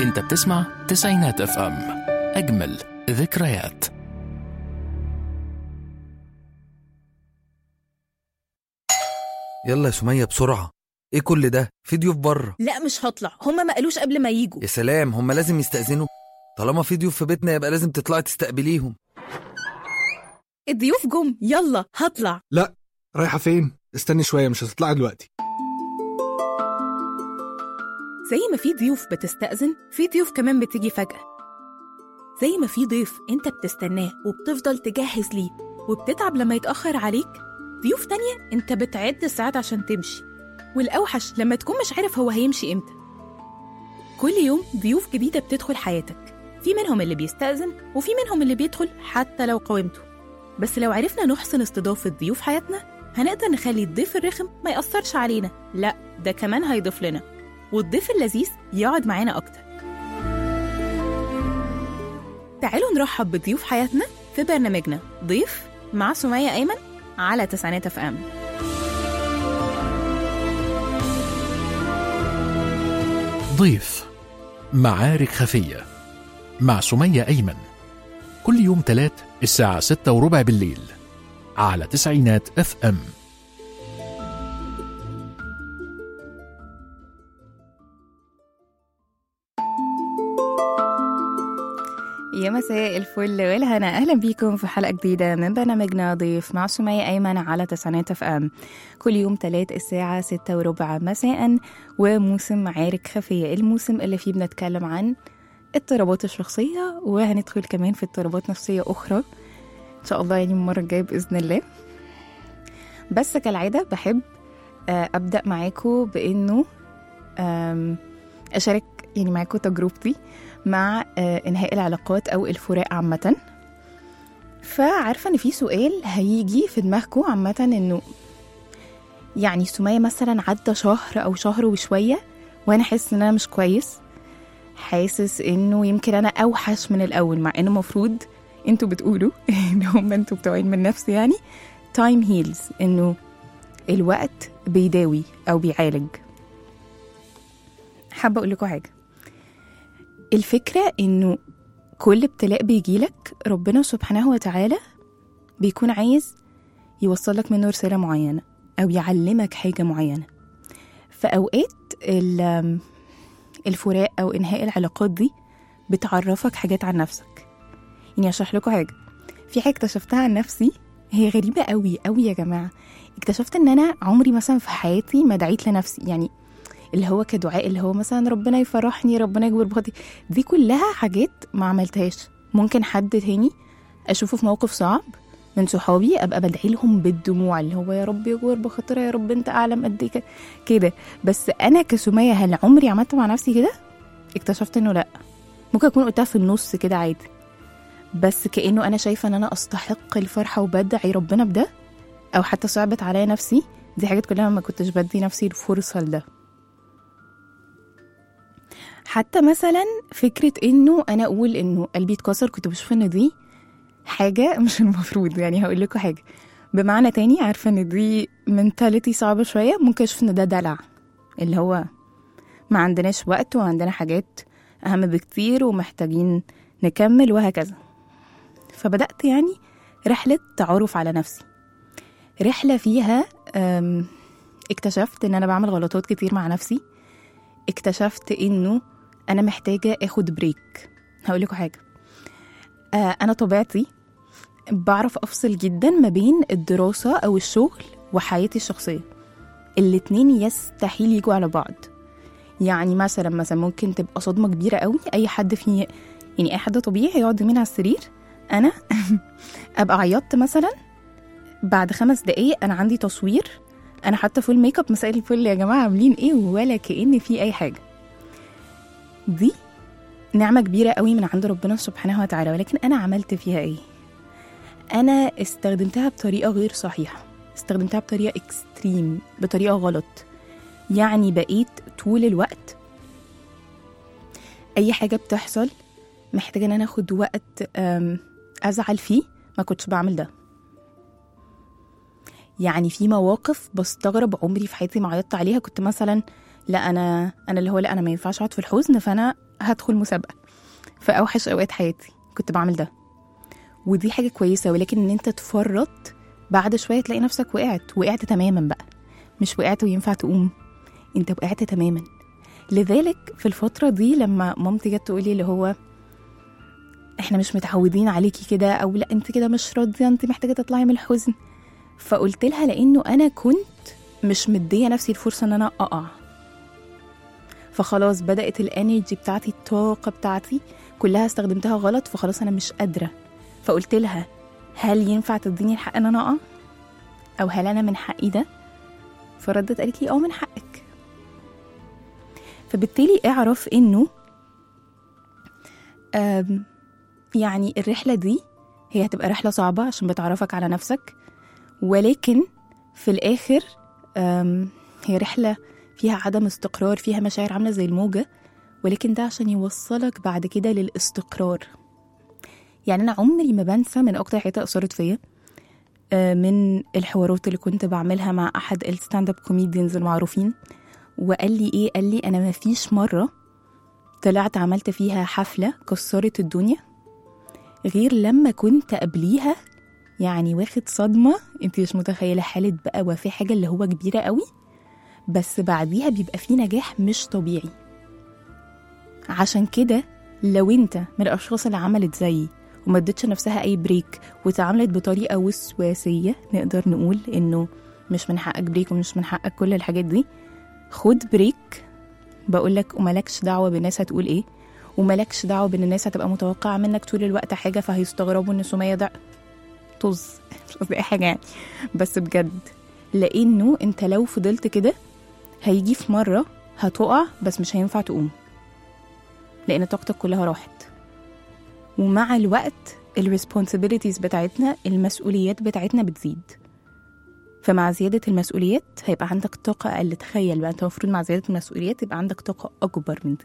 انت بتسمع تسعينات اف ام اجمل ذكريات يلا يا سمية بسرعة ايه كل ده في ضيوف بره لا مش هطلع هما ما قالوش قبل ما يجوا يا سلام هم لازم يستأذنوا طالما في ضيوف في بيتنا يبقى لازم تطلعي تستقبليهم الضيوف جم يلا هطلع لا رايحة فين؟ استني شوية مش هتطلعي دلوقتي زي ما في ضيوف بتستأذن في ضيوف كمان بتيجي فجأة زي ما في ضيف انت بتستناه وبتفضل تجهز ليه وبتتعب لما يتأخر عليك ضيوف تانية انت بتعد الساعات عشان تمشي والأوحش لما تكون مش عارف هو هيمشي امتى كل يوم ضيوف جديدة بتدخل حياتك في منهم اللي بيستأذن وفي منهم اللي بيدخل حتى لو قاومته بس لو عرفنا نحسن استضافة ضيوف حياتنا هنقدر نخلي الضيف الرخم ما يأثرش علينا لا ده كمان هيضيف لنا والضيف اللذيذ يقعد معانا أكتر تعالوا نرحب بضيوف حياتنا في برنامجنا ضيف مع سمية أيمن على تسعينات اف ام ضيف معارك خفية مع سمية أيمن كل يوم تلات الساعة ستة وربع بالليل على تسعينات اف ام يا مساء الفل والهنا اهلا بيكم في حلقه جديده من برنامجنا ضيف مع سمية ايمن على تسعينات اف ام كل يوم تلات الساعه ستة وربع مساء وموسم معارك خفيه الموسم اللي فيه بنتكلم عن اضطرابات الشخصيه وهندخل كمان في اضطرابات نفسيه اخرى ان شاء الله يعني المره الجايه باذن الله بس كالعاده بحب آه، ابدا معاكم بانه آم، اشارك يعني معاكم تجربتي مع آه، انهاء العلاقات او الفراق عامه فعارفه ان في سؤال هيجي في دماغكم عامه انه يعني سمية مثلا عدى شهر او شهر وشويه وانا حاسس ان انا مش كويس حاسس انه يمكن انا اوحش من الاول مع انه المفروض انتوا بتقولوا ان هم انتوا بتوع علم النفس يعني تايم هيلز انه الوقت بيداوي او بيعالج حابه اقول لكم حاجه الفكرة إنه كل ابتلاء بيجيلك ربنا سبحانه وتعالى بيكون عايز يوصلك منه رسالة معينة أو يعلمك حاجة معينة فأوقات ال- الفراق أو إنهاء العلاقات دي بتعرفك حاجات عن نفسك يعني أشرح لكم حاجة في حاجة اكتشفتها عن نفسي هي غريبة قوي قوي يا جماعة اكتشفت إن أنا عمري مثلا في حياتي ما دعيت لنفسي يعني اللي هو كدعاء اللي هو مثلا ربنا يفرحني ربنا يجبر بخاطري دي كلها حاجات ما عملتهاش ممكن حد تاني اشوفه في موقف صعب من صحابي ابقى بدعي لهم بالدموع اللي هو يا رب يجبر بخاطرها يا رب انت اعلم قد ايه كده- كده بس انا كسميه هل عمري عملت مع نفسي كده اكتشفت انه لا ممكن اكون قلتها في النص كده عادي بس كانه انا شايفه ان انا استحق الفرحه وبدعي ربنا بده او حتى صعبت عليا نفسي دي حاجات كلها ما كنتش بدي نفسي الفرصه لده حتى مثلا فكرة انه انا اقول انه قلبي اتكسر كنت بشوف ان دي حاجة مش المفروض يعني هقول لكم حاجة بمعنى تاني عارفة ان دي منتاليتي صعبة شوية ممكن اشوف ان ده دلع اللي هو ما عندناش وقت وعندنا حاجات اهم بكتير ومحتاجين نكمل وهكذا فبدأت يعني رحلة تعارف على نفسي رحلة فيها أم، اكتشفت ان انا بعمل غلطات كتير مع نفسي اكتشفت انه انا محتاجه اخد بريك هقول لكم حاجه آه انا طبيعتي بعرف افصل جدا ما بين الدراسه او الشغل وحياتي الشخصيه الاتنين يستحيل يجوا على بعض يعني مثلا مثلا ممكن تبقى صدمه كبيره قوي اي حد في يعني اي حد طبيعي يقعد يمين على السرير انا ابقى عيطت مثلا بعد خمس دقايق انا عندي تصوير انا حتى فول ميك اب مساء الفل يا جماعه عاملين ايه ولا كأن في اي حاجه دي نعمه كبيره قوي من عند ربنا سبحانه وتعالى ولكن انا عملت فيها ايه انا استخدمتها بطريقه غير صحيحه استخدمتها بطريقه اكستريم بطريقه غلط يعني بقيت طول الوقت اي حاجه بتحصل محتاجه ان انا اخد وقت أم، ازعل فيه ما كنتش بعمل ده يعني في مواقف بستغرب عمري في حياتي ما عيطت عليها كنت مثلا لا انا انا اللي هو لا انا ما ينفعش اقعد في الحزن فانا هدخل مسابقه في اوحش اوقات حياتي كنت بعمل ده ودي حاجه كويسه ولكن ان انت تفرط بعد شويه تلاقي نفسك وقعت وقعت تماما بقى مش وقعت وينفع تقوم انت وقعت تماما لذلك في الفتره دي لما مامتي جت تقولي اللي هو احنا مش متعودين عليكي كده او لا انت كده مش راضيه انت محتاجه تطلعي من الحزن فقلت لها لانه انا كنت مش مديه نفسي الفرصه ان انا اقع فخلاص بدات الانرجي بتاعتي الطاقه بتاعتي كلها استخدمتها غلط فخلاص انا مش قادره فقلت لها هل ينفع تديني الحق ان انا اقع او هل انا من حقي ده فردت قالت لي اه من حقك فبالتالي اعرف انه آم، يعني الرحله دي هي هتبقى رحله صعبه عشان بتعرفك على نفسك ولكن في الاخر آم، هي رحله فيها عدم استقرار فيها مشاعر عامله زي الموجه ولكن ده عشان يوصلك بعد كده للاستقرار يعني انا عمري ما بنسى من اكتر حاجات اثرت فيا آه، من الحوارات اللي كنت بعملها مع احد الستاند اب كوميديانز المعروفين وقال لي ايه قال لي انا ما فيش مره طلعت عملت فيها حفله كسرت الدنيا غير لما كنت قبليها يعني واخد صدمه انت مش متخيله حاله بقى وفي حاجه اللي هو كبيره قوي بس بعديها بيبقى في نجاح مش طبيعي عشان كده لو انت من الاشخاص اللي عملت زيي وما ادتش نفسها اي بريك وتعاملت بطريقه وسواسيه نقدر نقول انه مش من حقك بريك ومش من حقك كل الحاجات دي خد بريك بقولك وملكش دعوه بالناس هتقول ايه وملكش دعوه بان الناس هتبقى متوقعه منك طول الوقت حاجه فهيستغربوا ان سميه ده طز مش قصدي اي حاجه يعني بس بجد لانه انت لو فضلت كده هيجي في مره هتقع بس مش هينفع تقوم لان طاقتك كلها راحت ومع الوقت الريسبونسابيلتيز بتاعتنا المسؤوليات بتاعتنا بتزيد فمع زيادة المسؤوليات هيبقى عندك طاقة أقل تخيل بقى أنت المفروض مع زيادة المسؤوليات يبقى عندك طاقة أكبر من دي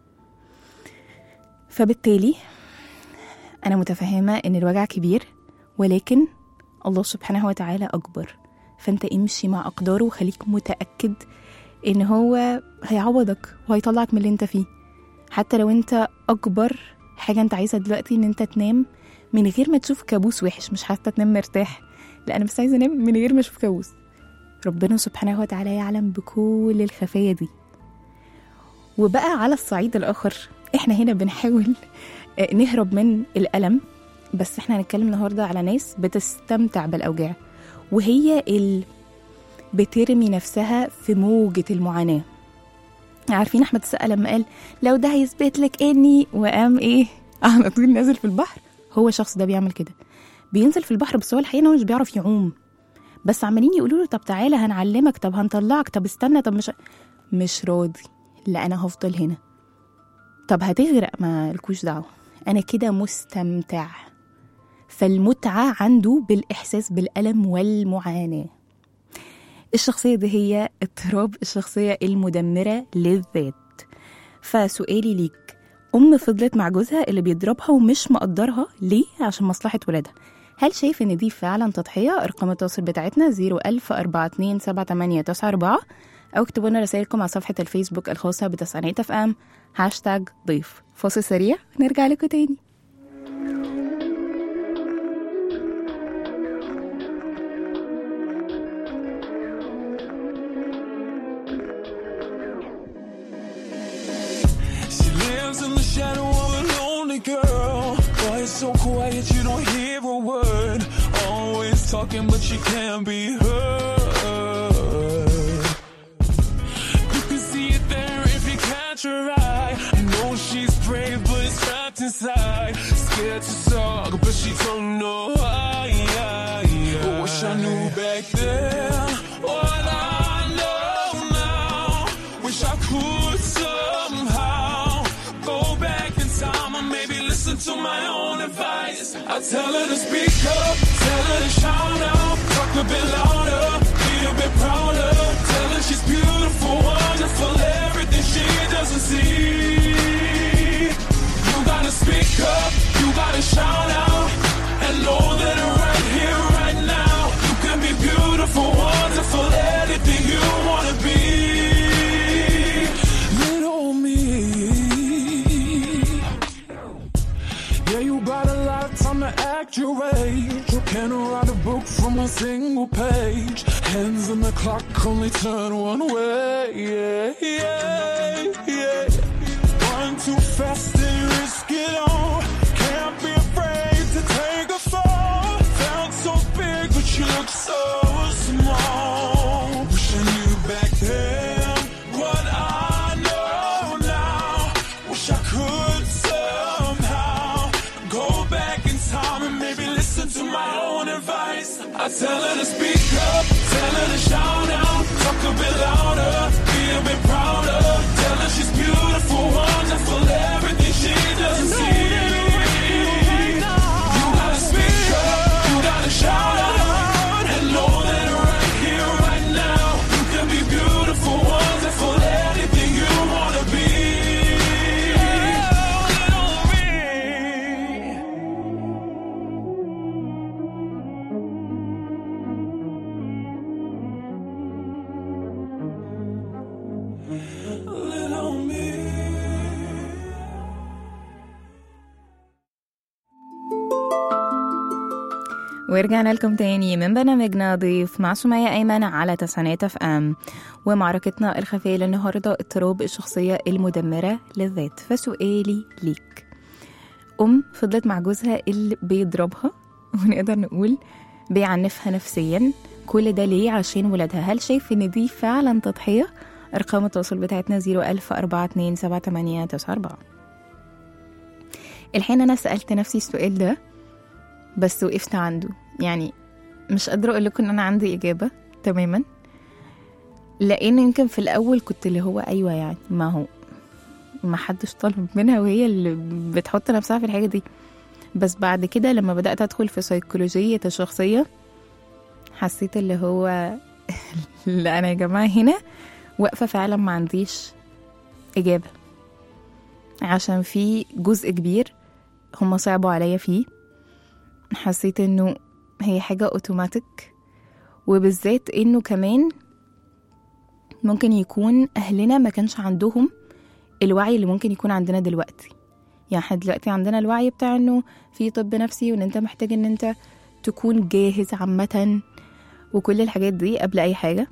فبالتالي أنا متفهمة إن الوجع كبير ولكن الله سبحانه وتعالى أكبر فأنت امشي مع أقداره وخليك متأكد إن هو هيعوضك وهيطلعك من اللي أنت فيه حتى لو أنت أكبر حاجة أنت عايزها دلوقتي إن أنت تنام من غير ما تشوف كابوس وحش مش حتى تنام مرتاح لا أنا بس عايزة أنام من غير ما أشوف كابوس ربنا سبحانه وتعالى يعلم بكل الخفايا دي وبقى على الصعيد الآخر إحنا هنا بنحاول آه، نهرب من الألم بس إحنا هنتكلم النهاردة على ناس بتستمتع بالأوجاع وهي ال بترمي نفسها في موجة المعاناة عارفين أحمد السقا لما قال لو ده هيثبت لك إني وقام إيه على طول نازل في البحر هو الشخص ده بيعمل كده بينزل في البحر بس هو الحقيقة إن هو مش بيعرف يعوم بس عمالين يقولوا له طب تعالى هنعلمك طب هنطلعك طب استنى طب مش مش راضي لا انا هفضل هنا طب هتغرق ما لكوش دعوه انا كده مستمتع فالمتعه عنده بالاحساس بالالم والمعاناه الشخصيه دي هي اضطراب الشخصيه المدمره للذات فسؤالي ليك ام فضلت مع جوزها اللي بيضربها ومش مقدرها ليه عشان مصلحه ولادها هل شايف ان دي فعلا تضحيه ارقام التواصل بتاعتنا 01042 او اكتبوا لنا رسائلكم على صفحه الفيسبوك الخاصه بتسعينات اف ام هاشتاج ضيف فاصل سريع نرجع لكم تاني She lives in the shadow of a lonely girl. Boy, it's so quiet, you don't hear a word. Always talking, but she can't be heard. You can see it there if you catch her eye. I know she's brave, but it's trapped inside. Scared to talk, but she don't know why. I wish I knew back then what I know now. Wish I could somehow go back in time or maybe listen to my own advice. I tell her to speak up, tell her to shout out, talk a bit louder, be a bit prouder. Tell her she's beautiful, wonderful, everything she doesn't see. You gotta speak up, you gotta shout out, and know that right here, right now, you can be beautiful, wonderful, anything you wanna be. rage. Can write a book from a single page. Hands on the clock, only turn one way. Yeah, yeah, yeah. Run too fast and risk it all. Can't be afraid to take a fall. Felt so big, but you look so small. Wish I knew back then what I know now. Wish I could somehow go back in time and maybe listen to my own advice. I tell her to speak up, tell her to shout out, talk a bit louder, be a bit prouder. Tell her she's beautiful, wonderful, everything she doesn't see. You gotta speak up, you gotta shout out, and know that right here, right now, you can be beautiful, wonderful, anything you wanna be. Little me. Little me. ورجعنا لكم تاني من برنامجنا ضيف مع سمية أيمن على تسعينات اف ام ومعركتنا الخفية للنهاردة اضطراب الشخصية المدمرة للذات فسؤالي ليك أم فضلت مع جوزها اللي بيضربها ونقدر نقول بيعنفها نفسيا كل ده ليه عشان ولادها هل شايف ان دي فعلا تضحية أرقام التواصل بتاعتنا 010427894 الحين أنا سألت نفسي السؤال ده بس وقفت عنده يعني مش قادرة أقول لكم إن أنا عندي إجابة تماما لأن يمكن في الأول كنت اللي هو أيوة يعني ما هو ما حدش طالب منها وهي اللي بتحط نفسها في الحاجة دي بس بعد كده لما بدأت أدخل في سيكولوجية الشخصية حسيت اللي هو لا أنا يا جماعة هنا واقفة فعلا ما عنديش إجابة عشان في جزء كبير هما صعبوا عليا فيه حسيت انه هي حاجة اوتوماتيك وبالذات انه كمان ممكن يكون اهلنا ما كانش عندهم الوعي اللي ممكن يكون عندنا دلوقتي يعني احنا دلوقتي عندنا الوعي بتاع انه في طب نفسي وان انت محتاج ان انت تكون جاهز عامة وكل الحاجات دي قبل اي حاجة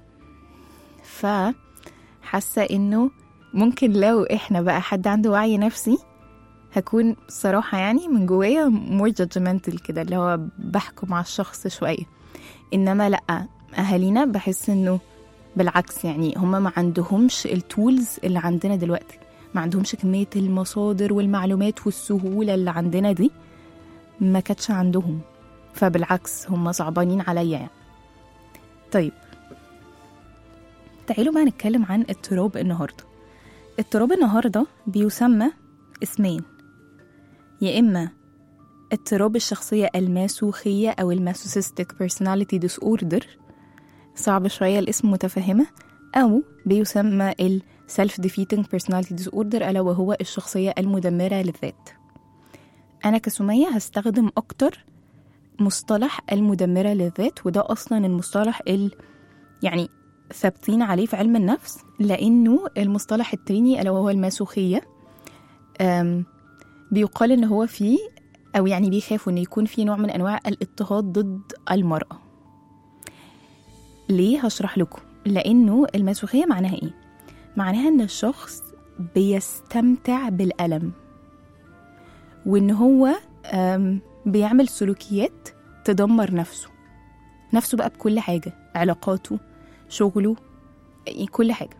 فحاسة انه ممكن لو احنا بقى حد عنده وعي نفسي هكون صراحة يعني من جوايا more judgmental كده اللي هو بحكم على الشخص شوية إنما لأ أهالينا بحس إنه بالعكس يعني هما ما عندهمش التولز اللي عندنا دلوقتي ما عندهمش كمية المصادر والمعلومات والسهولة اللي عندنا دي ما كانتش عندهم فبالعكس هما صعبانين عليا يعني طيب تعالوا بقى نتكلم عن اضطراب النهارده اضطراب النهارده بيسمى اسمين يا إما اضطراب الشخصية الماسوخية أو الماسوسيستيك personality disorder صعب شوية الاسم متفهمة أو بيسمى ال self defeating personality disorder ألا وهو الشخصية المدمرة للذات أنا كسمية هستخدم أكتر مصطلح المدمرة للذات وده أصلا المصطلح ال يعني ثابتين عليه في علم النفس لأنه المصطلح التاني ألا وهو الماسوخية أم بيقال ان هو فيه او يعني بيخافوا ان يكون في نوع من انواع الاضطهاد ضد المراه ليه هشرح لكم لانه الماسوخيه معناها ايه معناها ان الشخص بيستمتع بالالم وان هو أم، بيعمل سلوكيات تدمر نفسه نفسه بقى بكل حاجه علاقاته شغله يعني كل حاجه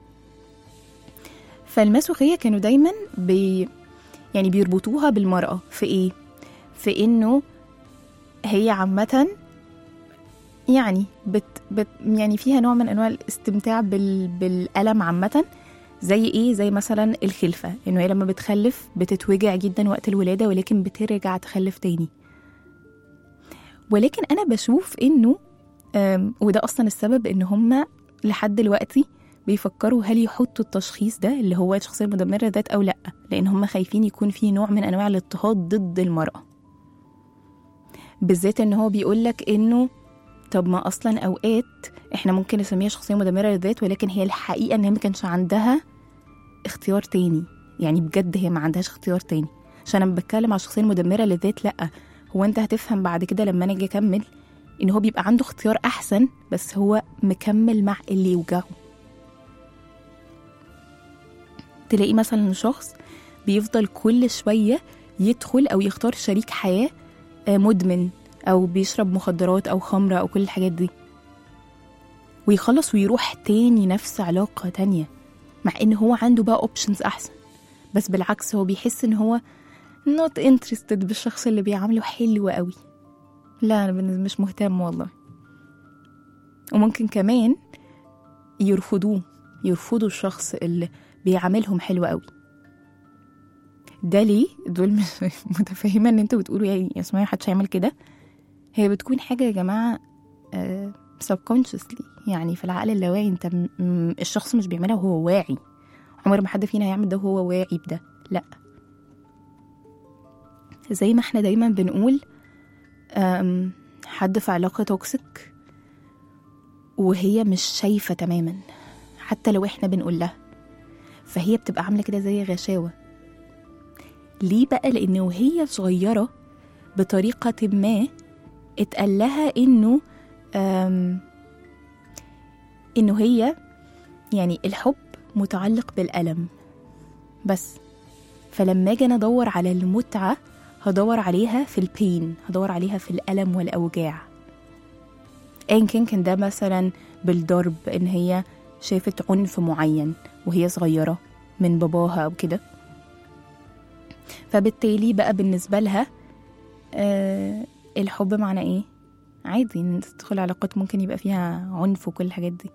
فالماسوخيه كانوا دايما بي يعني بيربطوها بالمرأة في إيه؟ في إنه هي عامة يعني بت بت يعني فيها نوع من أنواع الاستمتاع بال بالألم عامة زي إيه؟ زي مثلا الخلفة إنه هي لما بتخلف بتتوجع جدا وقت الولادة ولكن بترجع تخلف تاني ولكن أنا بشوف إنه أم، وده أصلا السبب إن هما لحد دلوقتي بيفكروا هل يحطوا التشخيص ده اللي هو الشخصية المدمرة ذات أو لأ لأن هم خايفين يكون في نوع من أنواع الاضطهاد ضد المرأة بالذات إن هو بيقولك إنه طب ما أصلا أوقات إحنا ممكن نسميها شخصية مدمرة للذات ولكن هي الحقيقة إن هي ما كانش عندها اختيار تاني يعني بجد هي ما عندهاش اختيار تاني عشان أنا بتكلم على الشخصية المدمرة للذات لأ هو انت هتفهم بعد كده لما انا اجي اكمل ان هو بيبقى عنده اختيار احسن بس هو مكمل مع اللي يوجعه تلاقي مثلا شخص بيفضل كل شوية يدخل أو يختار شريك حياة آه، مدمن أو بيشرب مخدرات أو خمرة أو كل الحاجات دي ويخلص ويروح تاني نفس علاقة تانية مع إن هو عنده بقى اوبشنز أحسن بس بالعكس هو بيحس إن هو not interested بالشخص اللي بيعامله حلو قوي لا أنا بالنسبة مش مهتم والله وممكن كمان يرفضوه يرفضوا الشخص اللي بيعاملهم حلو قوي ده ليه دول مش متفهمه ان انتوا بتقولوا يعني يا اسماء محدش هيعمل كده هي بتكون حاجه يا جماعه آه subconsciously يعني في العقل اللاواعي انت م- م- الشخص مش بيعملها وهو واعي عمر ما حد فينا هيعمل ده وهو واعي بده لا زي ما احنا دايما بنقول آم، حد في علاقه توكسيك وهي مش شايفه تماما حتى لو احنا بنقول لها فهي بتبقى عامله كده زي غشاوه ليه بقى لان وهي صغيره بطريقه ما اتقال لها انه آم، انه هي يعني الحب متعلق بالالم بس فلما اجي انا ادور على المتعه هدور عليها في البين هدور عليها في الالم والاوجاع ايا كان كان ده مثلا بالضرب ان هي شافت عنف معين وهي صغيره من باباها او كده فبالتالي بقى بالنسبه لها آه الحب معنى ايه عادي ان انت تدخل علاقات ممكن يبقى فيها عنف وكل الحاجات دي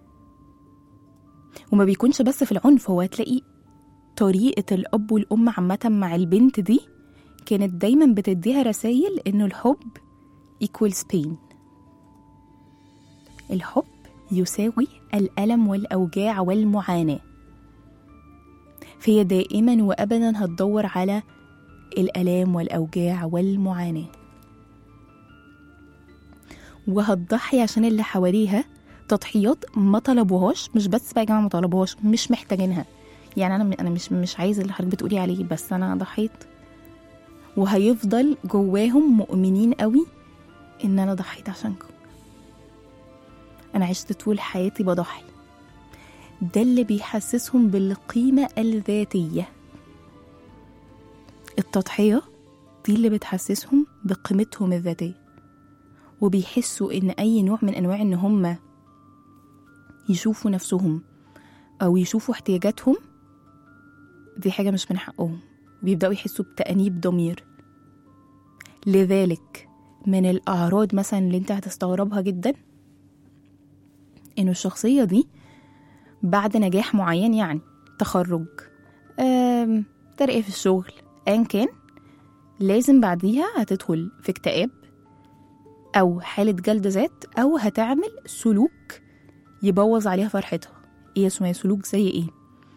وما بيكونش بس في العنف هو هتلاقي طريقة الأب والأم عامة مع البنت دي كانت دايما بتديها رسائل إنه الحب equals pain الحب يساوي الألم والأوجاع والمعاناة فهي دائما وأبدا هتدور على الآلام والأوجاع والمعاناة وهتضحي عشان اللي حواليها تضحيات ما طلبوهاش مش بس بقى يا جماعه ما طلبوهاش مش محتاجينها يعني انا انا مش مش عايزه اللي حضرتك بتقولي عليه بس انا ضحيت وهيفضل جواهم مؤمنين قوي ان انا ضحيت عشانكم انا عشت طول حياتي بضحي ده اللي بيحسسهم بالقيمه الذاتيه التضحيه دي اللي بتحسسهم بقيمتهم الذاتيه وبيحسوا ان اي نوع من انواع ان هم يشوفوا نفسهم او يشوفوا احتياجاتهم دي حاجه مش من حقهم بيبداوا يحسوا بتانيب ضمير لذلك من الاعراض مثلا اللي انت هتستغربها جدا انه الشخصيه دي بعد نجاح معين يعني تخرج آم، ترقية في الشغل ايا كان لازم بعديها هتدخل في اكتئاب أو حالة جلد ذات أو هتعمل سلوك يبوظ عليها فرحتها ايه اسمه سلوك زي ايه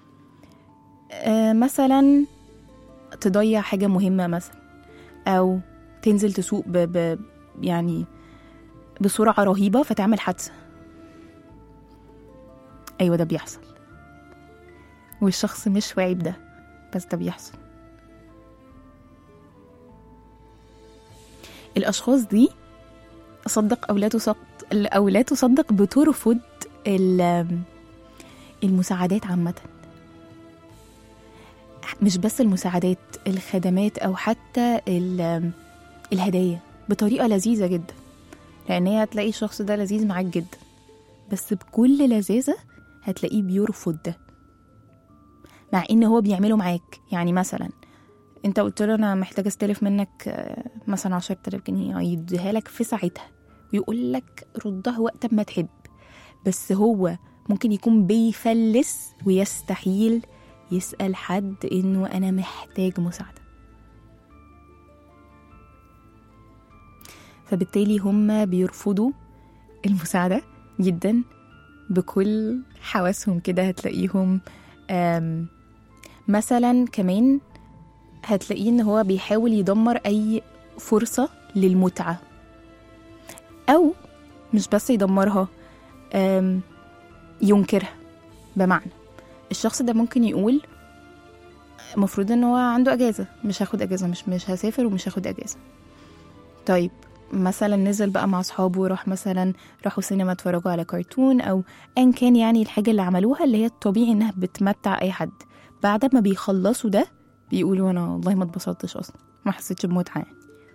آه مثلا تضيع حاجة مهمة مثلا أو تنزل تسوق ب... ب... يعني بسرعة رهيبة فتعمل حادثة أيوة ده بيحصل والشخص مش واعي بده بس ده بيحصل الأشخاص دي صدق أو لا تصدق أو لا تصدق بترفض ال- المساعدات عامة مش بس المساعدات الخدمات أو حتى ال- الهدايا بطريقة لذيذة جدا لأن هي هتلاقي الشخص ده لذيذ معاك جدا بس بكل لذاذة هتلاقيه بيرفض ده مع ان هو بيعمله معاك يعني مثلا انت قلت له انا محتاجه استلف منك آه، مثلا 10000 جنيه يديها لك في ساعتها ويقول لك ردها وقت ما تحب بس هو ممكن يكون بيفلس ويستحيل يسأل حد انه انا محتاج مساعدة فبالتالي هم بيرفضوا المساعدة جدا بكل حواسهم كده هتلاقيهم آم، مثلا كمان هتلاقيه ان هو بيحاول يدمر اي فرصة للمتعة او مش بس يدمرها آم، ينكرها بمعنى الشخص ده ممكن يقول المفروض ان هو عنده اجازة مش هاخد اجازة مش مش هسافر ومش هاخد اجازة طيب مثلا نزل بقى مع اصحابه راح مثلا راحوا سينما اتفرجوا على كرتون او ان كان يعني الحاجه اللي عملوها اللي هي الطبيعي انها بتمتع اي حد بعد ما بيخلصوا ده بيقولوا انا والله ما اتبسطتش اصلا ما حسيتش بمتعه يعني.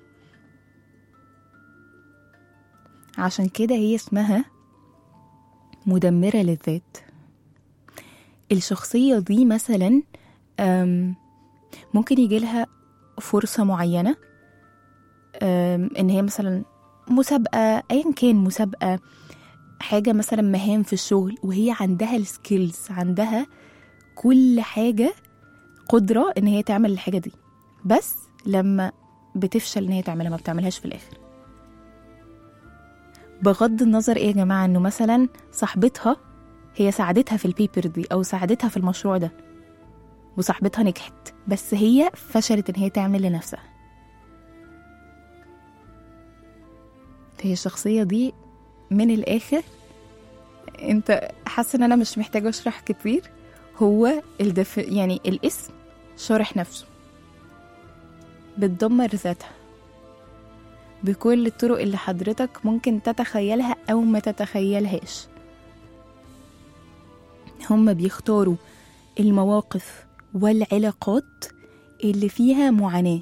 عشان كده هي اسمها مدمره للذات الشخصيه دي مثلا أم، ممكن يجي لها فرصه معينه أم، ان هي مثلا مسابقه ايا كان مسابقه حاجه مثلا مهام في الشغل وهي عندها السكيلز عندها كل حاجه قدره ان هي تعمل الحاجه دي بس لما بتفشل ان هي تعملها ما بتعملهاش في الاخر بغض النظر ايه يا جماعه انه مثلا صاحبتها هي ساعدتها في البيبر دي او ساعدتها في المشروع ده وصاحبتها نجحت بس هي فشلت ان هي تعمل لنفسها هي الشخصيه دي من الاخر انت حاسه ان انا مش محتاجه اشرح كتير هو الدف... يعني الاسم شارح نفسه بتدمر ذاتها بكل الطرق اللي حضرتك ممكن تتخيلها أو ما تتخيلهاش هم بيختاروا المواقف والعلاقات اللي فيها معاناة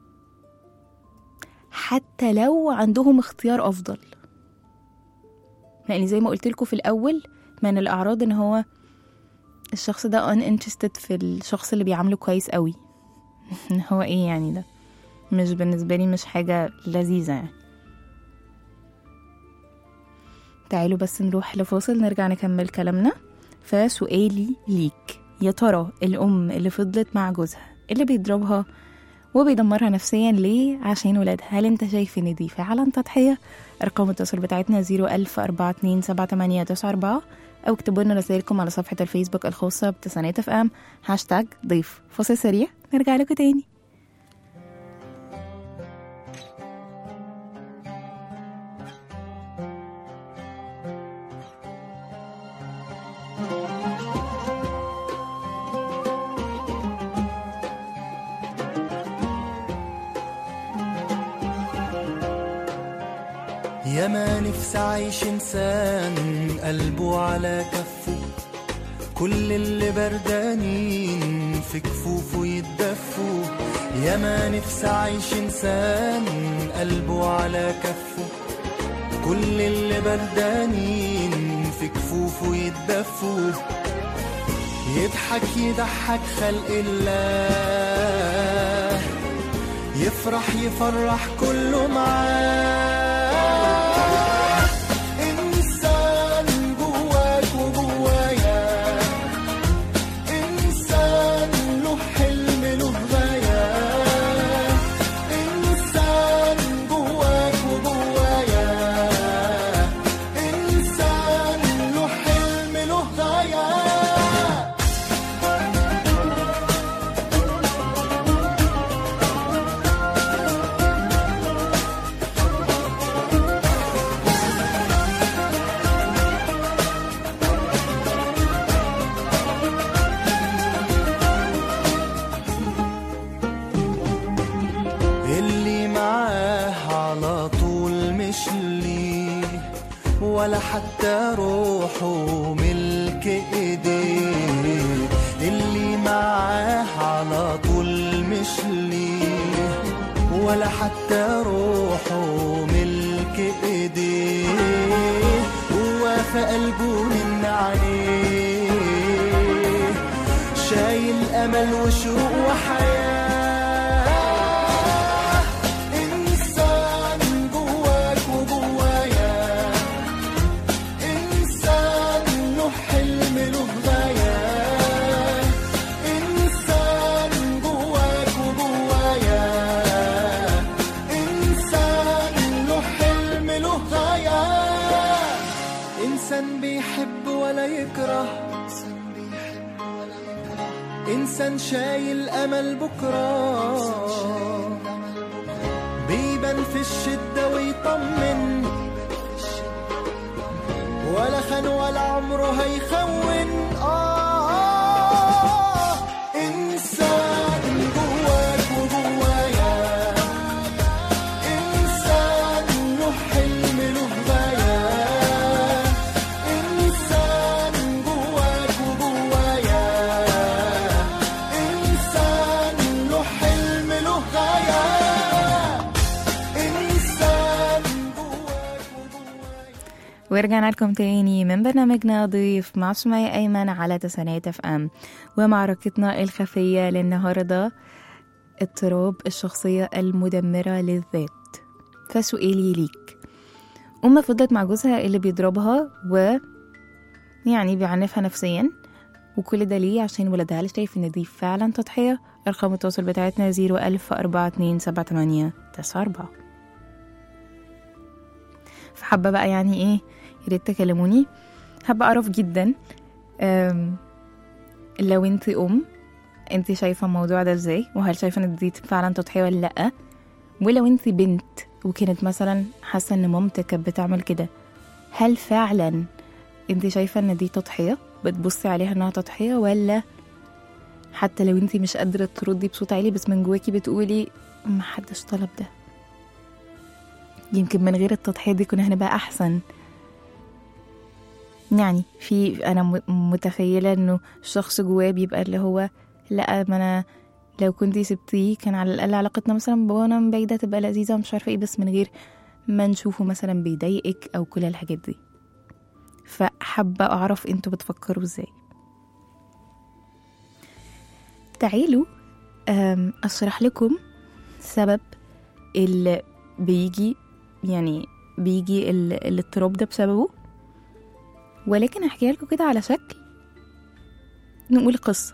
حتى لو عندهم اختيار أفضل لأن زي ما قلت لكم في الأول من الأعراض إن هو الشخص ده uninterested في الشخص اللي بيعامله كويس قوي إن هو إيه يعني ده مش بالنسبة لي مش حاجة لذيذة يعني تعالوا بس نروح لفاصل نرجع نكمل كلامنا فسؤالي ليك يا ترى الأم اللي فضلت مع جوزها اللي بيضربها وبيدمرها نفسيا ليه عشان ولادها هل انت شايف ان دي فعلا تضحية ارقام التواصل بتاعتنا 010427894 او اكتبوا لنا رسائلكم على صفحة الفيسبوك الخاصة بتسانيت اف ام هاشتاج ضيف فاصل سريع نرجع لكم تاني يا ما نفسي عايش انسان قلبه على كفه كل اللي بردانين في كفوفه يتدفوا يا ما نفسي عايش انسان قلبه على كفه كل اللي بردانين في كفوفه يتدفوا يضحك يضحك خلق الله يفرح يفرح كله معاه إنسان جواك وجوايا إنسان له حلم له غاية إنسان جواك وجوايا إنسان له حلم له غاية اللي معاه على طول مش ليه ولا حتى روحه ملك ايديه اللي معاه على طول مش ليه ولا حتى روحه ملك ايديه هو في قلبه من عليه شايل امل وشوق وحياه انسان جواك وجوايا انسان له حلم له غايه انسان جواك وجوايا انسان له حلم له غايه انسان بيحب ولا يكره انسان شايل امل بكره بيبان في الشده ويطمن ولا خان ولا عمره هيخون آه إنسان جواك وجوايا إنسان ورجعنا لكم تاني من برنامجنا ضيف مع سمية أيمن على تسعينات اف ام ومعركتنا الخفية للنهاردة اضطراب الشخصية المدمرة للذات فسؤالي ليك أم فضلت مع جوزها اللي بيضربها و يعني بيعنفها نفسيا وكل ده ليه عشان ولادها هل شايف ان دي فعلا تضحية أرقام التواصل بتاعتنا زيرو ألف أربعة اتنين سبعة تمانية تسعة أربعة فحابة بقى يعني ايه يا ريت تكلموني حابة أعرف جدا أم، لو انت أم انت شايفة الموضوع ده ازاي وهل شايفة ان دي فعلا تضحية ولا لأ ولو انت بنت وكانت مثلا حاسة ان مامتك كانت بتعمل كده هل فعلا انت شايفة ان دي تضحية بتبصي عليها انها تضحية ولا حتى لو انت مش قادرة تردي بصوت عالي بس من جواكي بتقولي محدش طلب ده يمكن من غير التضحية دي كنا هنبقى أحسن يعني في أنا م- متخيلة إنه الشخص جواه بيبقى اللي هو لأ ما أنا لو كنتي سبتيه كان على الأقل علاقتنا مثلا بابانا من بعيدة تبقى لذيذة ومش عارفة ايه بس من غير ما نشوفه مثلا بيضايقك أو كل الحاجات دي فحابة أعرف انتوا بتفكروا ازاي تعالوا أم، أشرح لكم سبب اللي بيجي يعني بيجي ال- الاضطراب ده بسببه ولكن هحكيها لكم كده على شكل نقول قصة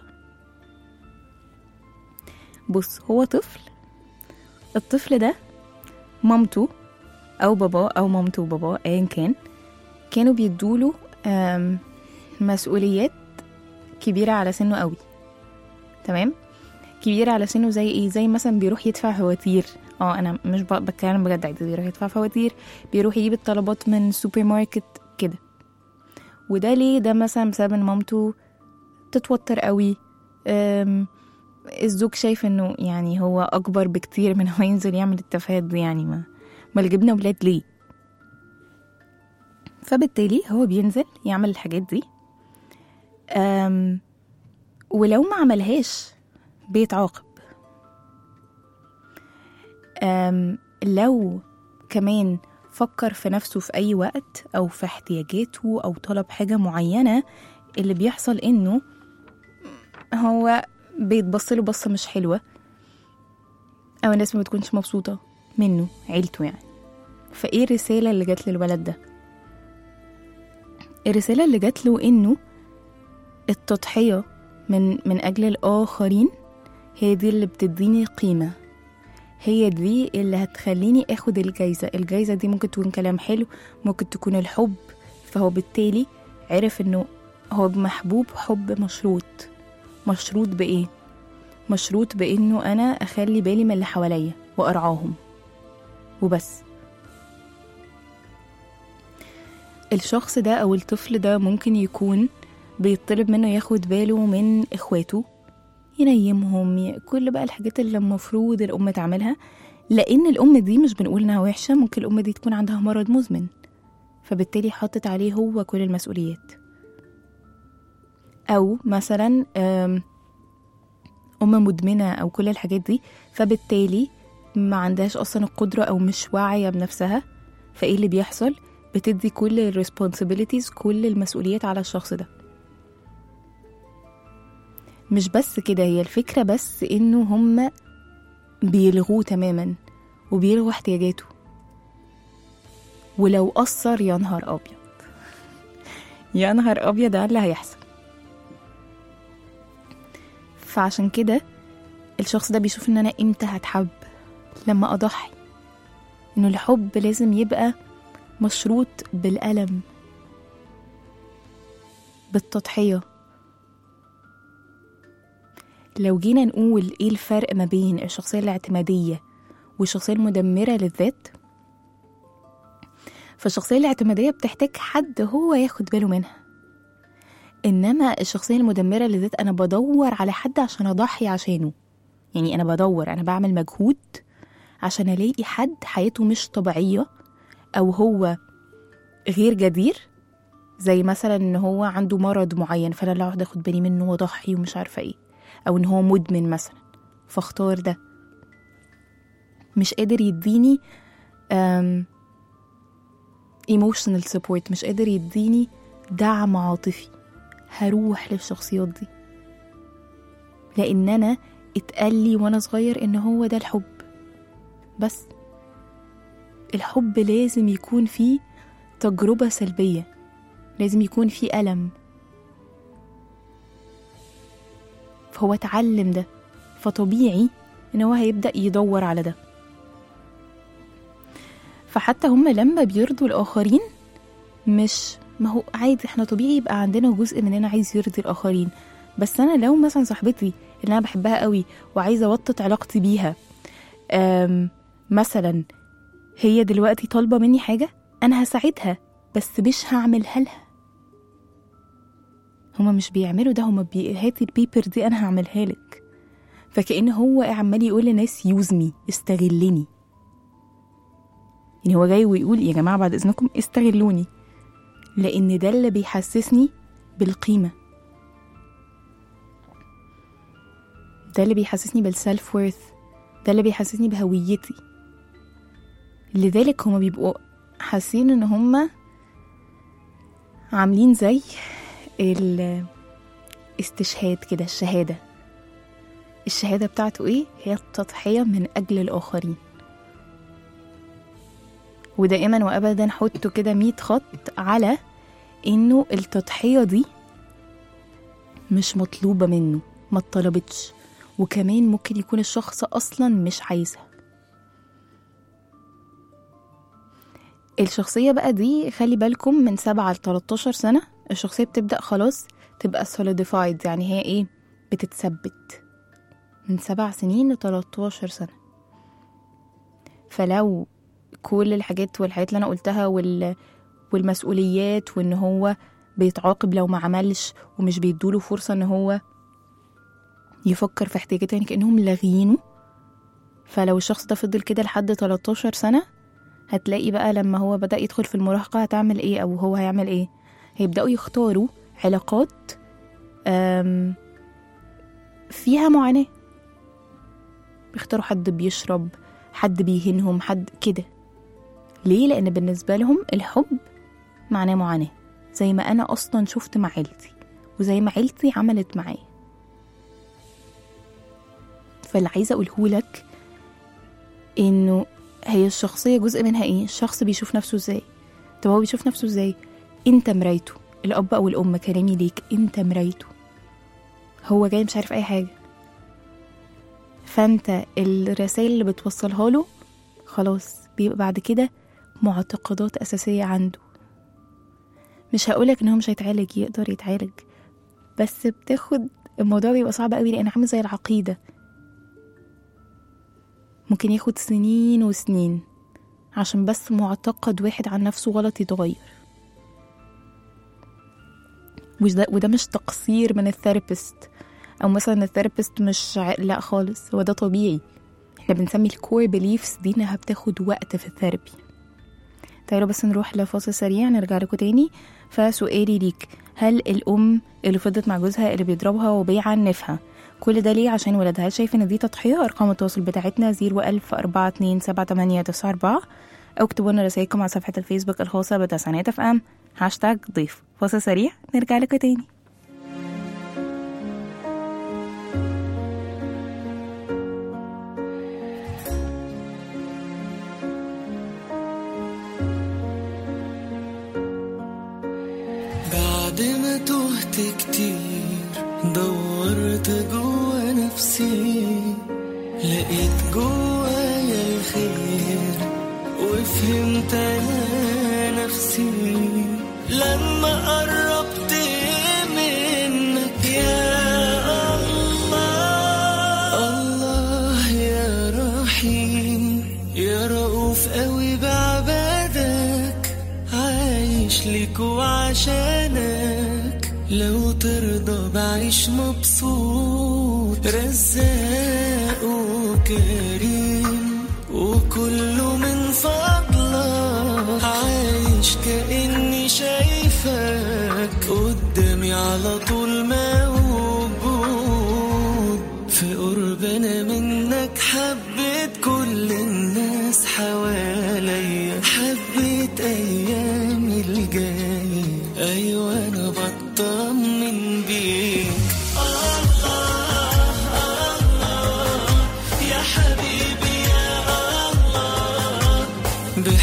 بص هو طفل الطفل ده مامته أو باباه أو مامته وباباه أيا كان كانوا بيدوله آم، مسؤوليات كبيرة على سنه قوي تمام كبيرة على سنه زي ايه زي مثلا بيروح يدفع فواتير اه انا مش ب- بتكلم بجد عادي بيروح يدفع فواتير بيروح يجيب الطلبات من السوبر ماركت كده وده ليه ده مثلا بسبب ان مامته تتوتر قوي أم، الزوج شايف انه يعني هو اكبر بكتير من هو ينزل يعمل التفاهات دي يعني ما ما جبنا ولاد ليه فبالتالي هو بينزل يعمل الحاجات دي أم ولو ما عملهاش بيتعاقب أم لو كمان فكر في نفسه في أي وقت أو في احتياجاته أو طلب حاجة معينة اللي بيحصل إنه هو بيتبص له بصة مش حلوة أو الناس ما بتكونش مبسوطة منه عيلته يعني فإيه الرسالة اللي جات للولد ده الرسالة اللي جات له إنه التضحية من من أجل الآخرين هي دي اللي بتديني قيمة هي دي اللي هتخليني اخد الجايزة الجايزة دي ممكن تكون كلام حلو ممكن تكون الحب فهو بالتالي عرف انه هو محبوب حب مشروط مشروط بايه مشروط بانه انا اخلي بالي من اللي حواليا وارعاهم وبس الشخص ده او الطفل ده ممكن يكون بيطلب منه ياخد باله من اخواته ينيمهم ي- كل بقى الحاجات اللي المفروض الأم تعملها لأن الأم دي مش بنقول إنها وحشة ممكن الأم دي تكون عندها مرض مزمن فبالتالي حطت عليه هو كل المسؤوليات أو مثلا آم، أم مدمنة أو كل الحاجات دي فبالتالي ما عندهاش أصلا القدرة أو مش واعية بنفسها فإيه اللي بيحصل بتدي كل ال responsibilities كل المسؤوليات على الشخص ده مش بس كده هي الفكرة بس إنه هم بيلغوه تماما وبيلغوا احتياجاته ولو قصر يا نهار أبيض يا نهار أبيض على اللي هيحصل فعشان كده الشخص ده بيشوف إن أنا إمتى هتحب لما أضحي إنه الحب لازم يبقى مشروط بالألم بالتضحية لو جينا نقول ايه الفرق ما بين الشخصية الاعتمادية والشخصية المدمرة للذات فالشخصية الاعتمادية بتحتاج حد هو ياخد باله منها إنما الشخصية المدمرة للذات أنا بدور على حد عشان أضحي عشانه يعني أنا بدور أنا بعمل مجهود عشان ألاقي حد حياته مش طبيعية أو هو غير جدير زي مثلا إن هو عنده مرض معين فأنا اللي هقعد أخد بالي منه وأضحي ومش عارفة إيه او ان هو مدمن مثلا فاختار ده مش قادر يديني أم emotional support مش قادر يديني دعم عاطفي هروح للشخصيات دي لان انا اتقال لي وانا صغير ان هو ده الحب بس الحب لازم يكون فيه تجربة سلبية لازم يكون فيه ألم فهو اتعلم ده فطبيعي ان هو هيبدأ يدور على ده فحتى هم لما بيرضوا الآخرين مش ما هو عادي احنا طبيعي يبقى عندنا جزء مننا عايز يرضي الآخرين بس أنا لو مثلا صاحبتي اللي أنا بحبها قوي وعايزة أوطد علاقتي بيها أم مثلا هي دلوقتي طالبة مني حاجة أنا هساعدها بس مش هعملها لها هما مش بيعملوا ده هما بي... هاتي البيبر دي أنا هعملها لك فكأن هو عمال يقول لناس يوز مي استغلني يعني هو جاي ويقول يا جماعة بعد إذنكم استغلوني لأن ده اللي بيحسسني بالقيمة ده اللي بيحسسني بالسلف وورث ده اللي بيحسسني بهويتي لذلك هما بيبقوا حاسين ان هما عاملين زي الاستشهاد كده الشهادة الشهادة بتاعته ايه هي التضحية من أجل الآخرين ودائما وأبدا حطوا كده مية خط على إنه التضحية دي مش مطلوبة منه ما اتطلبتش وكمان ممكن يكون الشخص أصلا مش عايزها الشخصية بقى دي خلي بالكم من سبعة ل 13 سنة الشخصية بتبدأ خلاص تبقى solidified يعني هي ايه بتتثبت من سبع سنين ل 13 سنة فلو كل الحاجات والحاجات اللي أنا قلتها وال... والمسؤوليات وإن هو بيتعاقب لو ما عملش ومش بيدوله فرصة إن هو يفكر في احتياجاته يعني كأنهم لاغيينه فلو الشخص ده فضل كده لحد 13 سنة هتلاقي بقى لما هو بدأ يدخل في المراهقة هتعمل ايه أو هو هيعمل ايه هيبدأوا يختاروا علاقات أم، فيها معاناة بيختاروا حد بيشرب حد بيهينهم حد كده ليه لأن بالنسبة لهم الحب معناه معاناة زي ما أنا أصلا شفت مع عيلتي وزي ما عيلتي عملت معايا فاللي عايزة أقوله لك إنه هي الشخصية جزء منها إيه الشخص بيشوف نفسه إزاي طب هو بيشوف نفسه إزاي أنت مرايته الأب أو الأم كلامي ليك أنت مرايته هو جاي مش عارف أي حاجة فأنت الرسائل اللي بتوصلها له خلاص بيبقى بعد كده معتقدات أساسية عنده مش هقولك إن هو مش هيتعالج يقدر يتعالج بس بتاخد الموضوع بيبقى صعب قوي لأن عامل زي العقيدة ممكن ياخد سنين وسنين عشان بس معتقد واحد عن نفسه غلط يتغير وده, وده مش تقصير من الثيرابيست او مثلا الثيرابيست مش ع... لا خالص هو ده طبيعي احنا بنسمي الكور بيليفز دي انها بتاخد وقت في الثيرابي تعالوا بس نروح لفاصل سريع نرجع لكم تاني فسؤالي ليك هل الام اللي فضلت مع جوزها اللي بيضربها وبيعنفها كل ده ليه عشان ولادها هل شايف ان دي تضحية ارقام التواصل بتاعتنا 01000 427 7894 او اكتبوا لنا رسائلكم على صفحة الفيسبوك الخاصة بتسعينات اف ام هاشتاج ضيف فاصل سريع نرجع لكم تاني بعد ما تهت كتير دورت جوا نفسي لقيت جوايا الخير وفهمت انا نفسي لما قربت منك يا الله الله يا رحيم يا رؤوف قوي بعبادك عايش ليك وعشانك لو ترضى بعيش مبسوط رزاق وكريم وكله من فضلك عايش كأني شايفك قدامي على طول موجود في قربنا منك حبيت كل الناس حواليا حبيت ايام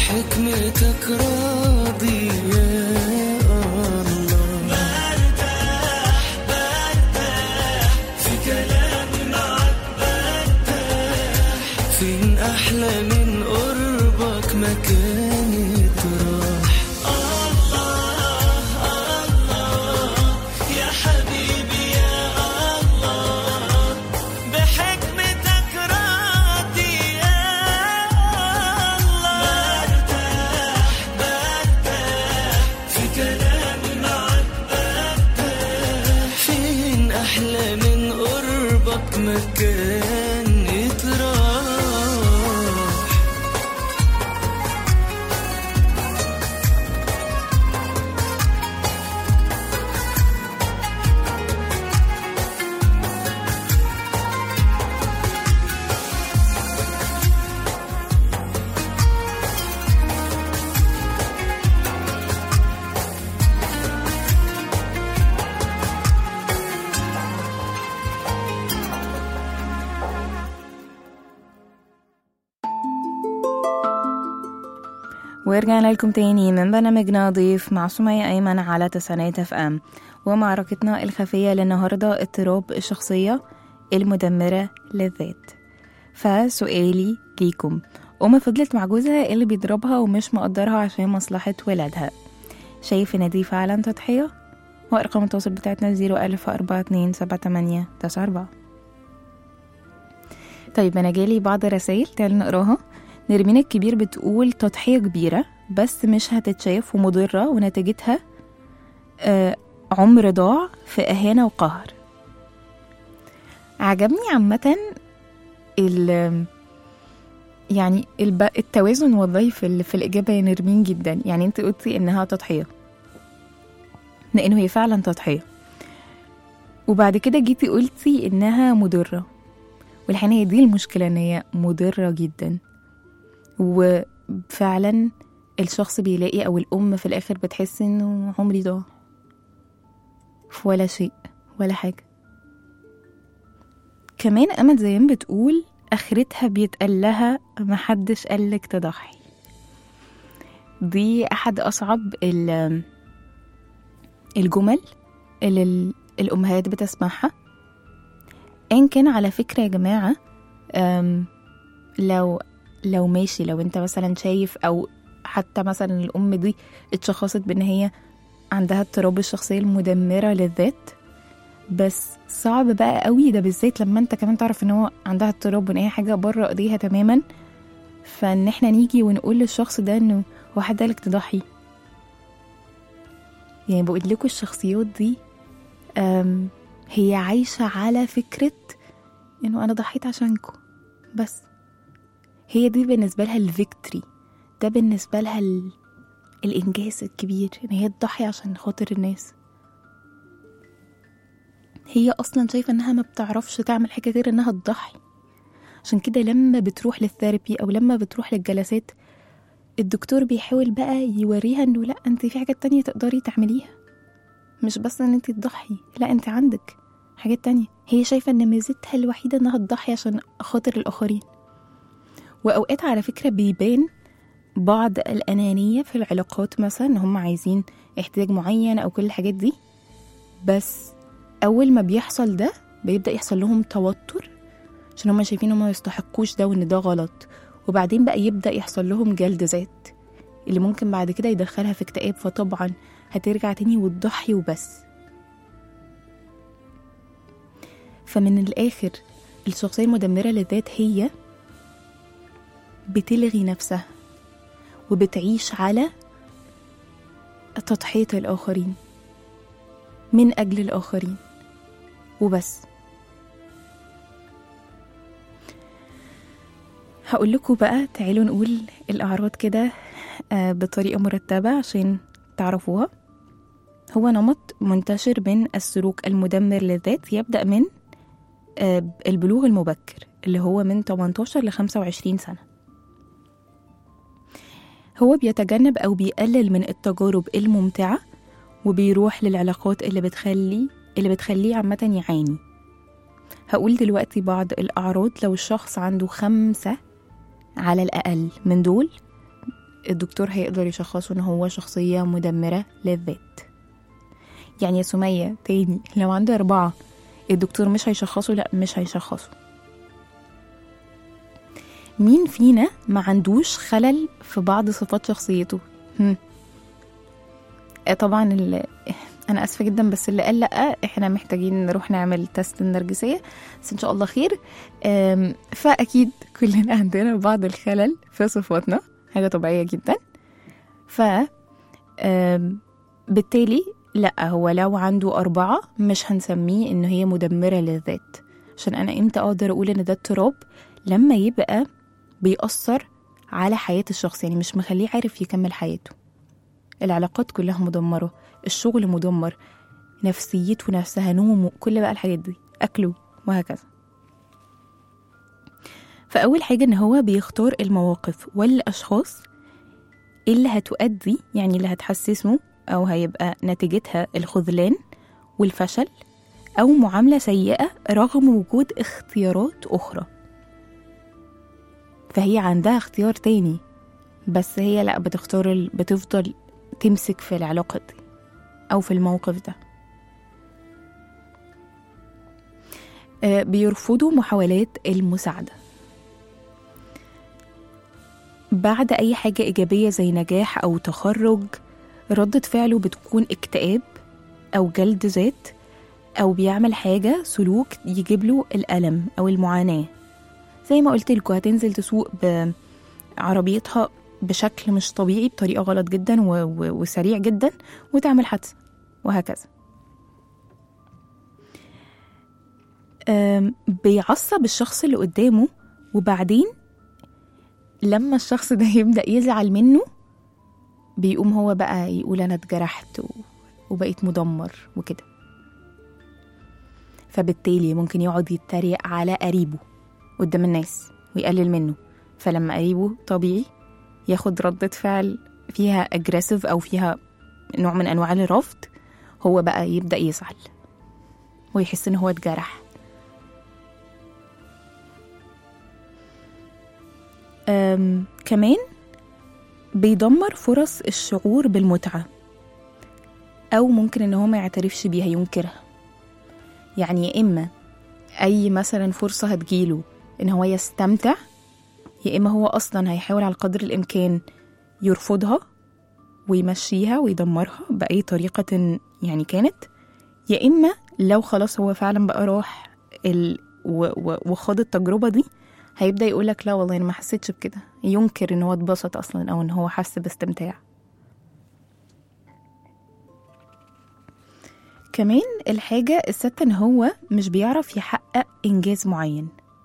بحكمتك راضي يا الله برتاح برتاح في كلامي معك برتاح فين أحلى من قربك مكاني تروح الله الله يا حبيبي يا الله بحكمتك راضي يا الله برتاح برتاح في كلامي معك برتاح فين أحلى من قربك مكان يتراح ورجعنا لكم تاني من برنامجنا ضيف مع سمية أيمن على تسعينات اف ام ومعركتنا الخفية للنهاردة اضطراب الشخصية المدمرة للذات فسؤالي ليكم أم فضلت مع جوزها اللي بيضربها ومش مقدرها عشان مصلحة ولادها شايف إن دي فعلا تضحية؟ وأرقام التواصل بتاعتنا زيرو ألف أربعة اتنين سبعة تمانية تسعة أربعة طيب أنا جالي بعض الرسايل تعالوا نقراها نرمين الكبير بتقول تضحية كبيرة بس مش هتتشاف ومضرة ونتيجتها آه عمر ضاع في إهانة وقهر عجبني عامة ال يعني الب... التوازن والله في, ال... في الإجابة يا نرمين جدا يعني أنت قلتي إنها تضحية لأنه هي فعلا تضحية وبعد كده جيتي قلتي إنها مضرة والحقيقة هي دي المشكلة إن هي مضرة جدا وفعلا الشخص بيلاقي او الام في الاخر بتحس انه عمري ضاع في ولا شيء ولا حاجه كمان امل زيان بتقول اخرتها بيتقال لها محدش قالك تضحي دي احد اصعب ال- الجمل اللي ال- الامهات بتسمعها ان كان على فكره يا جماعه أم، لو لو ماشي لو انت مثلا شايف او حتى مثلا الام دي اتشخصت بان هي عندها اضطراب الشخصيه المدمره للذات بس صعب بقى قوي ده بالذات لما انت كمان تعرف ان هو عندها اضطراب وان هي حاجه بره ايديها تماما فان احنا نيجي ونقول للشخص ده انه هو حد قالك تضحي يعني بقول لكم الشخصيات دي أم، هي عايشه على فكره انه انا ضحيت عشانكم بس هي دي بالنسبة لها الفيكتري ده بالنسبة لها ال... الإنجاز الكبير إن هي تضحي عشان خاطر الناس هي أصلا شايفة إنها ما بتعرفش تعمل حاجة غير إنها تضحي عشان كده لما بتروح للثيرابي أو لما بتروح للجلسات الدكتور بيحاول بقى يوريها إنه لأ أنت في حاجات تانية تقدري تعمليها مش بس إن أنت تضحي لأ أنت عندك حاجات تانية هي شايفة إن ميزتها الوحيدة إنها تضحي عشان خاطر الآخرين وأوقات على فكرة بيبان بعض الأنانية في العلاقات مثلا إن هم عايزين احتياج معين أو كل الحاجات دي بس أول ما بيحصل ده بيبدأ يحصل لهم توتر عشان هم شايفين هم ما يستحقوش ده وإن ده غلط وبعدين بقى يبدأ يحصل لهم جلد ذات اللي ممكن بعد كده يدخلها في اكتئاب فطبعا هترجع تاني وتضحي وبس فمن الآخر الشخصية المدمرة للذات هي بتلغي نفسها وبتعيش على تضحية الآخرين من أجل الآخرين وبس هقول لكم بقى تعالوا نقول الأعراض كده آه، بطريقة مرتبة عشان تعرفوها هو نمط منتشر من السلوك المدمر للذات يبدأ من آه، البلوغ المبكر اللي هو من 18 ل 25 سنة هو بيتجنب أو بيقلل من التجارب الممتعة وبيروح للعلاقات اللي بتخلي اللي بتخليه عامة يعاني هقول دلوقتي بعض الأعراض لو الشخص عنده خمسة على الأقل من دول الدكتور هيقدر يشخصه ان هو شخصية مدمرة للذات يعني يا سمية تاني لو عنده أربعة الدكتور مش هيشخصه لا مش هيشخصه مين فينا ما عندوش خلل في بعض صفات شخصيته هم. آه طبعا ال... انا اسفه جدا بس اللي قال لا احنا محتاجين نروح نعمل تيست النرجسيه بس ان شاء الله خير أم، فاكيد كلنا عندنا بعض الخلل في صفاتنا حاجه طبيعيه جدا ف أم، بالتالي لا هو لو عنده أربعة مش هنسميه إن هي مدمرة للذات عشان أنا إمتى أقدر أقول إن ده اضطراب لما يبقى بيأثر على حياة الشخص يعني مش مخليه عارف يكمل حياته العلاقات كلها مدمرة الشغل مدمر نفسيته نفسها نومه كل بقى الحاجات دي أكله وهكذا فأول حاجة إن هو بيختار المواقف والأشخاص اللي هتؤدي يعني اللي هتحسسه أو هيبقى نتيجتها الخذلان والفشل أو معاملة سيئة رغم وجود اختيارات أخرى فهي عندها اختيار تاني بس هي لا بتختار ال... بتفضل تمسك في العلاقة دي أو في الموقف ده آه، بيرفضوا محاولات المساعدة بعد أي حاجة إيجابية زي نجاح أو تخرج ردة فعله بتكون اكتئاب أو جلد ذات أو بيعمل حاجة سلوك يجيب له الألم أو المعاناة زي ما قلت لكم هتنزل تسوق بعربيتها بشكل مش طبيعي بطريقة غلط جدا و... و... وسريع جدا وتعمل حادثة وهكذا أم، بيعصب الشخص اللي قدامه وبعدين لما الشخص ده يبدأ يزعل منه بيقوم هو بقى يقول أنا اتجرحت و... وبقيت مدمر وكده فبالتالي ممكن يقعد يتريق على قريبه قدام الناس ويقلل منه فلما قريبه طبيعي ياخد ردة فعل فيها اجريسيف او فيها نوع من انواع الرفض هو بقى يبدأ يزعل ويحس ان هو اتجرح أم كمان بيدمر فرص الشعور بالمتعة أو ممكن إن هو ما يعترفش بيها ينكرها يعني يا إما أي مثلا فرصة هتجيله إن هو يستمتع يا إما هو أصلا هيحاول على قدر الإمكان يرفضها ويمشيها ويدمرها بأي طريقة يعني كانت يا إما لو خلاص هو فعلا بقى راح ال... و... و... وخاض التجربة دي هيبدأ يقولك لا والله أنا ما حسيتش بكده ينكر إن هو اتبسط أصلا أو إن هو حس باستمتاع كمان الحاجة الستة إن هو مش بيعرف يحقق إنجاز معين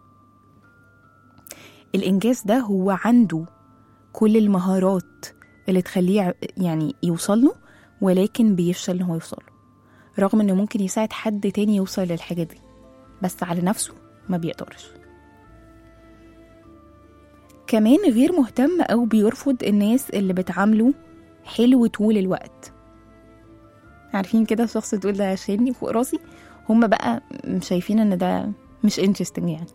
الإنجاز ده هو عنده كل المهارات اللي تخليه ع- يعني يوصل له ولكن بيفشل إن هو يوصل له رغم إنه ممكن يساعد حد تاني يوصل للحاجة دي بس على نفسه ما بيقدرش كمان غير مهتم أو بيرفض الناس اللي بتعامله حلو طول الوقت عارفين كده شخص تقول ده شايلني فوق راسي هما بقى شايفين ان ده مش انترستنج يعني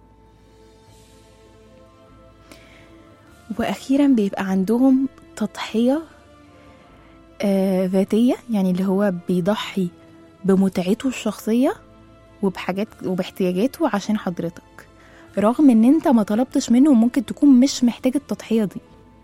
واخيرا بيبقى عندهم تضحيه آه ذاتيه يعني اللي هو بيضحي بمتعته الشخصيه وبحاجات وباحتياجاته عشان حضرتك رغم ان انت ما طلبتش منه وممكن تكون مش محتاج التضحيه دي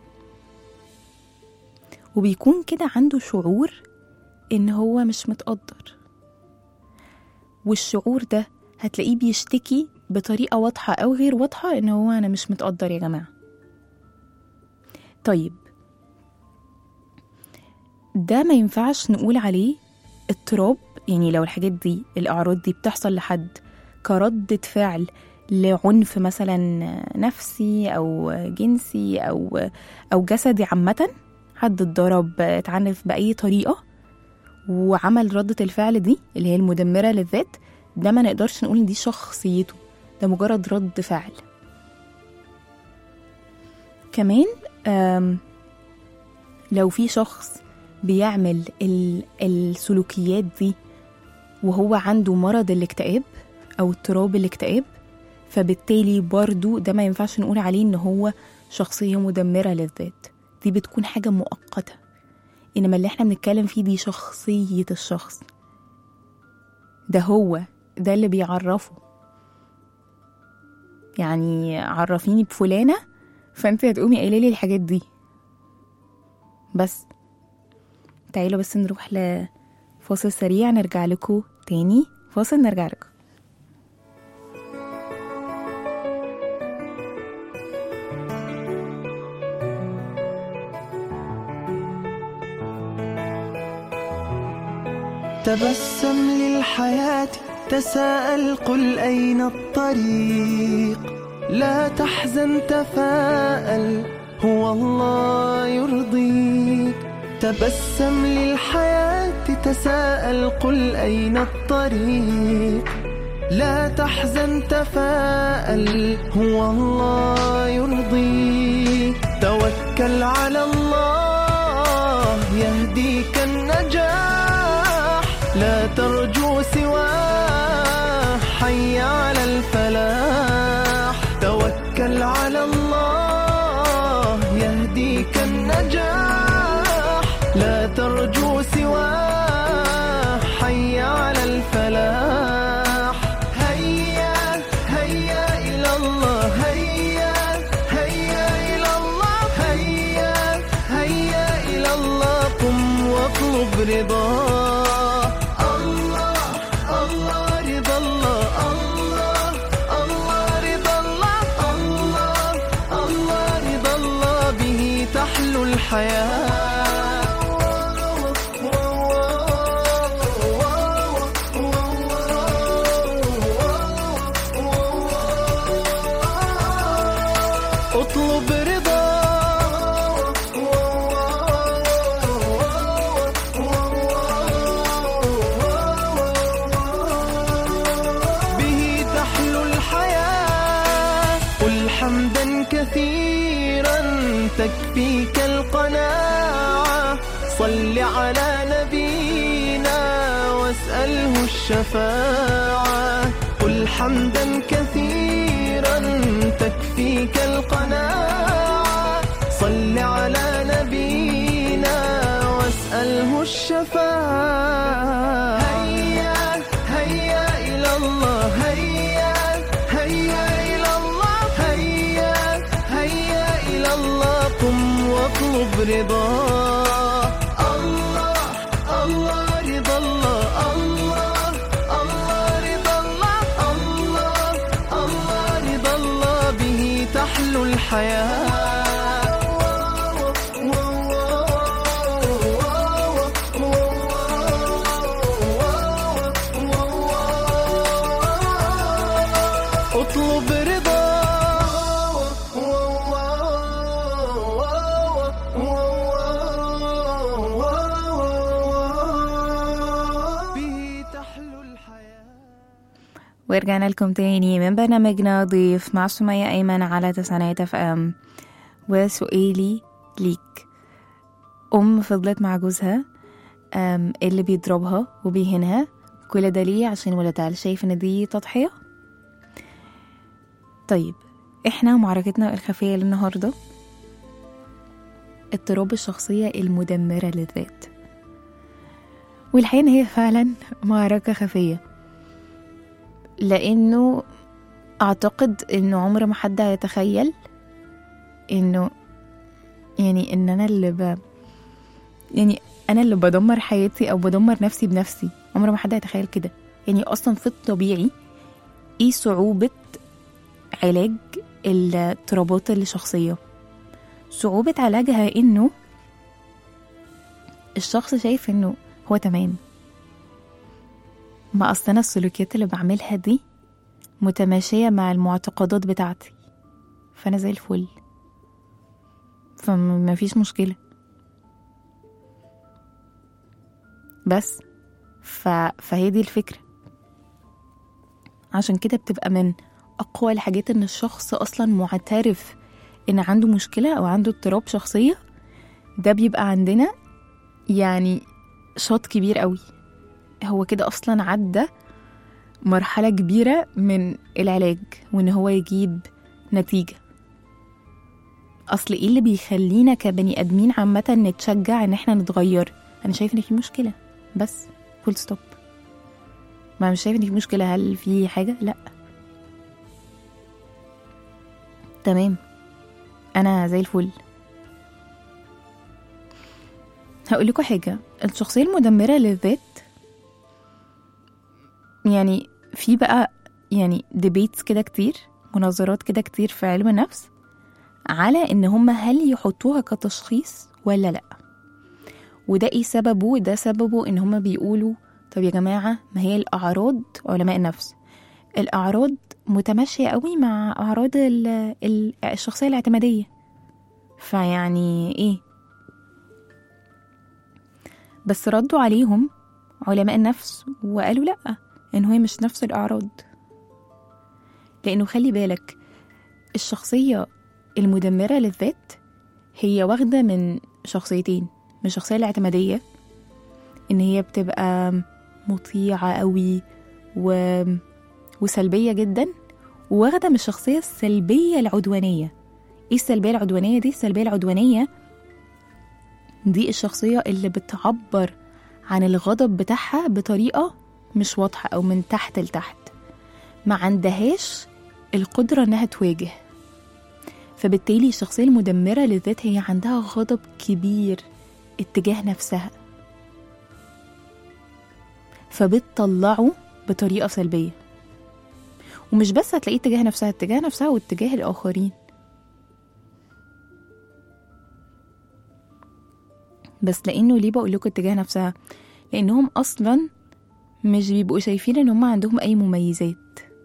وبيكون كده عنده شعور ان هو مش متقدر والشعور ده هتلاقيه بيشتكي بطريقة واضحة أو غير واضحة إن هو أنا مش متقدر يا جماعة طيب ده ما ينفعش نقول عليه اضطراب يعني لو الحاجات دي الأعراض دي بتحصل لحد كردة فعل لعنف مثلا نفسي أو جنسي أو أو جسدي عامة حد اتضرب اتعنف بأي طريقة وعمل ردة الفعل دي اللي هي المدمرة للذات ده ما نقدرش نقول إن دي شخصيته ده مجرد رد فعل كمان آم، لو في شخص بيعمل ال- السلوكيات دي وهو عنده مرض الاكتئاب أو اضطراب الاكتئاب فبالتالي برضو ده ما ينفعش نقول عليه إن هو شخصية مدمرة للذات دي بتكون حاجة مؤقتة إنما اللي احنا بنتكلم فيه دي شخصية الشخص ده هو ده اللي بيعرفه يعني عرفيني بفلانة فانت هتقومي قايله لي الحاجات دي بس تعالوا بس نروح لفاصل سريع نرجع لكم تاني فاصل نرجع لكم تبسم للحياة تساءل قل أين الطريق لا تحزن تفاءل هو الله يرضيك تبسم للحياة تساءل قل أين الطريق لا تحزن تفاءل هو الله يرضيك توكل على الله يهديك النجاح لا ترجو سواه حي على الفلاح توكل على الله يهديك النجاح لا ترجو سواه حي على الفلاح هيا هيا إلى الله هيا هيا إلى الله هيا هيا إلى الله قم واطلب رضاه الله الله رضا الله الله الله رضا الله الله الله رضا الله به تحلو الحياة اطلب رضا به تحلو الحياة قل حمدا كثيرا تكفيك القناعة صل على نبينا واسأله الشفاعة قل حمدا كثيرا تكفيك القناعة صل على نبينا واسأله الشفاعة هيا هيا إلى الله هيا هيا إلى الله هيا هيا إلى الله قم واطلب رضاه الله الله رضا الله الله الله رضا الله الله الله رضا الله به تحلو الحياة اطلب رضا به تحلو الحياة ورجعنا لكم تاني من برنامجنا ضيف مع سمية أيمن على تسعينات اف ام وسؤالي ليك أم فضلت مع جوزها أم اللي بيضربها وبيهنها كل ده ليه عشان ولدها هل شايف ان دي تضحية طيب احنا معركتنا الخفية للنهاردة اضطراب الشخصية المدمرة للذات والحقيقة ان هي فعلا معركة خفية لانه اعتقد انه عمر ما حد هيتخيل انه يعني ان انا اللي ب... يعني انا اللي بدمر حياتي او بدمر نفسي بنفسي عمر ما حد هيتخيل كده يعني اصلا في الطبيعي ايه صعوبة علاج الاضطرابات الشخصية صعوبة علاجها انه الشخص شايف انه هو تمام ما اصل انا السلوكيات اللي بعملها دي متماشية مع المعتقدات بتاعتي فانا زي الفل فما فيش مشكلة بس ف... فهي دي الفكرة عشان كده بتبقى من أقوى الحاجات إن الشخص أصلا معترف إن عنده مشكلة أو عنده اضطراب شخصية ده بيبقى عندنا يعني شوط كبير قوي هو كده أصلا عدى مرحلة كبيرة من العلاج وإن هو يجيب نتيجة اصل ايه اللي بيخلينا كبني ادمين عامه نتشجع ان احنا نتغير انا شايف ان في مشكله بس فول ستوب ما مش شايف ان في مشكله هل في حاجه لا تمام انا زي الفل هقول لكم حاجه الشخصيه المدمره للذات يعني في بقى يعني ديبيتس كده كتير مناظرات كده كتير في علم النفس على ان هم هل يحطوها كتشخيص ولا لا وده ايه سببه ده سببه ان هم بيقولوا طب يا جماعه ما هي الاعراض علماء النفس الاعراض متماشيه قوي مع اعراض ال- ال- الشخصيه الاعتماديه فيعني ايه بس ردوا عليهم علماء النفس وقالوا لا ان هي مش نفس الاعراض لانه خلي بالك الشخصيه المدمره للذات هي واخده من شخصيتين من الشخصيه الاعتماديه ان هي بتبقى مطيعه قوي و... وسلبيه جدا واخده من الشخصيه السلبيه العدوانيه ايه السلبيه العدوانيه دي السلبيه العدوانيه دي الشخصيه اللي بتعبر عن الغضب بتاعها بطريقه مش واضحه او من تحت لتحت ما عندهاش القدره انها تواجه فبالتالي الشخصيه المدمره للذات هي عندها غضب كبير اتجاه نفسها فبتطلعه بطريقه سلبيه ومش بس هتلاقيه اتجاه نفسها اتجاه نفسها واتجاه الاخرين بس لانه ليه بقول لكم اتجاه نفسها لانهم اصلا مش بيبقوا شايفين ان هم عندهم اي مميزات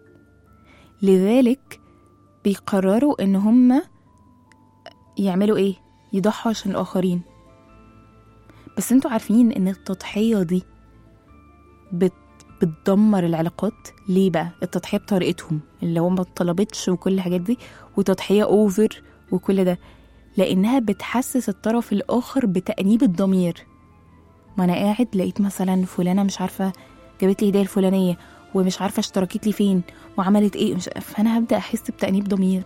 لذلك بيقرروا ان هم يعملوا ايه يضحوا عشان الاخرين بس انتوا عارفين ان التضحيه دي بت بتدمر العلاقات ليه بقى التضحيه بطريقتهم اللي هو ما طلبتش وكل الحاجات دي وتضحيه اوفر وكل ده لانها بتحسس الطرف الاخر بتانيب الضمير ما انا قاعد لقيت مثلا فلانه مش عارفه جابت لي هديه الفلانيه ومش عارفه اشتركت لي فين وعملت ايه مش فانا هبدا احس بتانيب ضمير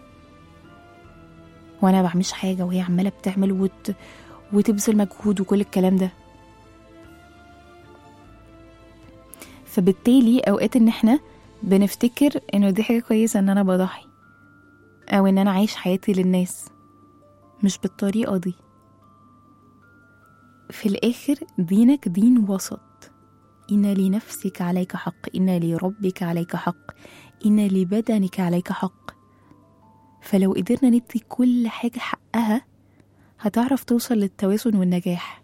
وانا ما بعملش حاجه وهي عماله بتعمل وت... وتبذل مجهود وكل الكلام ده فبالتالي اوقات ان احنا بنفتكر انه دي حاجه كويسه ان انا بضحي او ان انا عايش حياتي للناس مش بالطريقه دي في الاخر دينك دين وسط ان لنفسك عليك حق ان لربك عليك حق ان لبدنك عليك حق فلو قدرنا ندي كل حاجه حقها هتعرف توصل للتوازن والنجاح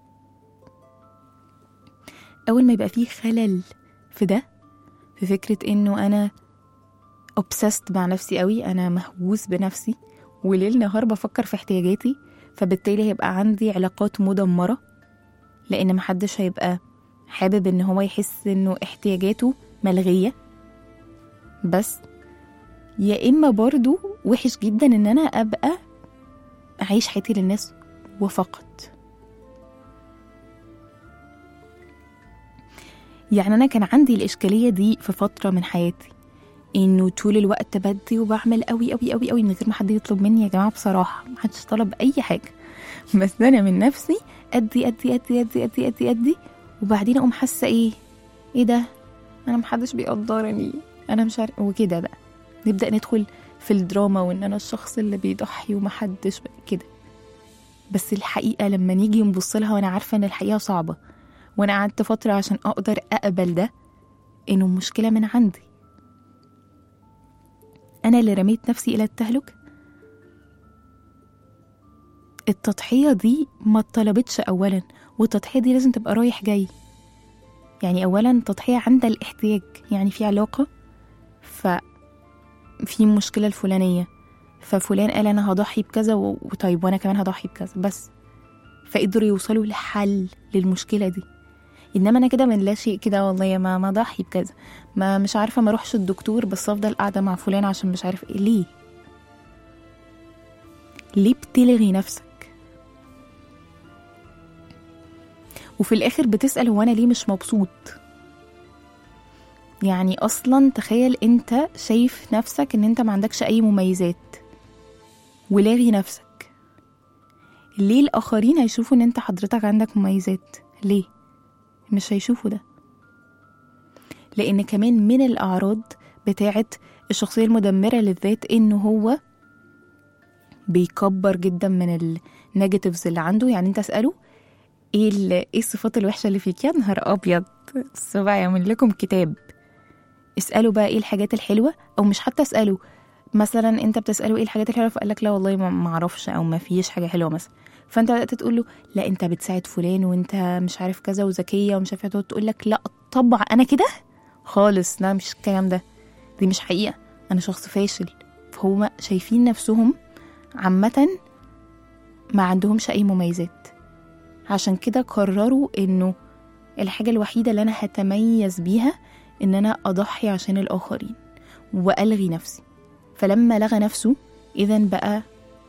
اول ما يبقى فيه خلل في ده في فكره انه انا obsessed مع نفسي قوي انا مهووس بنفسي وليل نهار بفكر في احتياجاتي فبالتالي هيبقى عندي علاقات مدمره لان محدش هيبقى حابب ان هو يحس انه احتياجاته ملغيه بس يا اما برضو وحش جدا ان انا ابقى اعيش حياتي للناس وفقط يعني انا كان عندي الاشكاليه دي في فتره من حياتي انه طول الوقت بدي وبعمل قوي قوي قوي قوي من غير ما حد يطلب مني يا جماعه بصراحه ما حدش طلب اي حاجه بس انا من نفسي ادي ادي ادي ادي ادي ادي ادي وبعدين اقوم حاسه ايه ايه ده انا محدش بيقدرني انا مش عارف وكده بقى نبدا ندخل في الدراما وان انا الشخص اللي بيضحي ومحدش كده بس الحقيقه لما نيجي نبص لها وانا عارفه ان الحقيقه صعبه وانا قعدت فتره عشان اقدر اقبل ده انه المشكله من عندي انا اللي رميت نفسي الى التهلكه التضحيه دي ما اتطلبتش اولا والتضحيه دي لازم تبقى رايح جاي يعني اولا تضحيه عند الاحتياج يعني في علاقه ف في مشكله الفلانيه ففلان قال انا هضحي بكذا و- وطيب وانا كمان هضحي بكذا بس فقدروا يوصلوا لحل للمشكله دي انما انا كده من لا شيء كده والله ما ما ضحي بكذا ما مش عارفه ما اروحش الدكتور بس افضل قاعده مع فلان عشان مش عارف ايه ليه ليه بتلغي نفسك وفي الاخر بتسال هو انا ليه مش مبسوط يعني اصلا تخيل انت شايف نفسك ان انت ما عندكش اي مميزات ولاغي نفسك ليه الآخرين هيشوفوا إن أنت حضرتك عندك مميزات ليه مش هيشوفوا ده لأن كمان من الأعراض بتاعة الشخصية المدمرة للذات إنه هو بيكبر جدا من النيجاتيفز اللي عنده يعني انت اسأله ايه ال- ايه الصفات الوحشة اللي فيك يا نهار أبيض بس بقى يعمل لكم كتاب اسأله بقى ايه الحاجات الحلوة أو مش حتى اسأله مثلا انت بتسأله ايه الحاجات الحلوة فقال لك لا والله ما ما اعرفش أو ما فيش حاجة حلوة مثلا فانت بدأت تقول له لا انت بتساعد فلان وانت مش عارف كذا وذكية ومش عارف تقعد تقول لك لا طبعا انا كده خالص لا مش الكلام ده دي مش حقيقة انا شخص فاشل فهم شايفين نفسهم عامة ما عندهمش أي مميزات عشان كده قرروا إنه الحاجة الوحيدة اللي أنا هتميز بيها إن أنا أضحي عشان الآخرين وألغي نفسي فلما لغى نفسه إذا بقى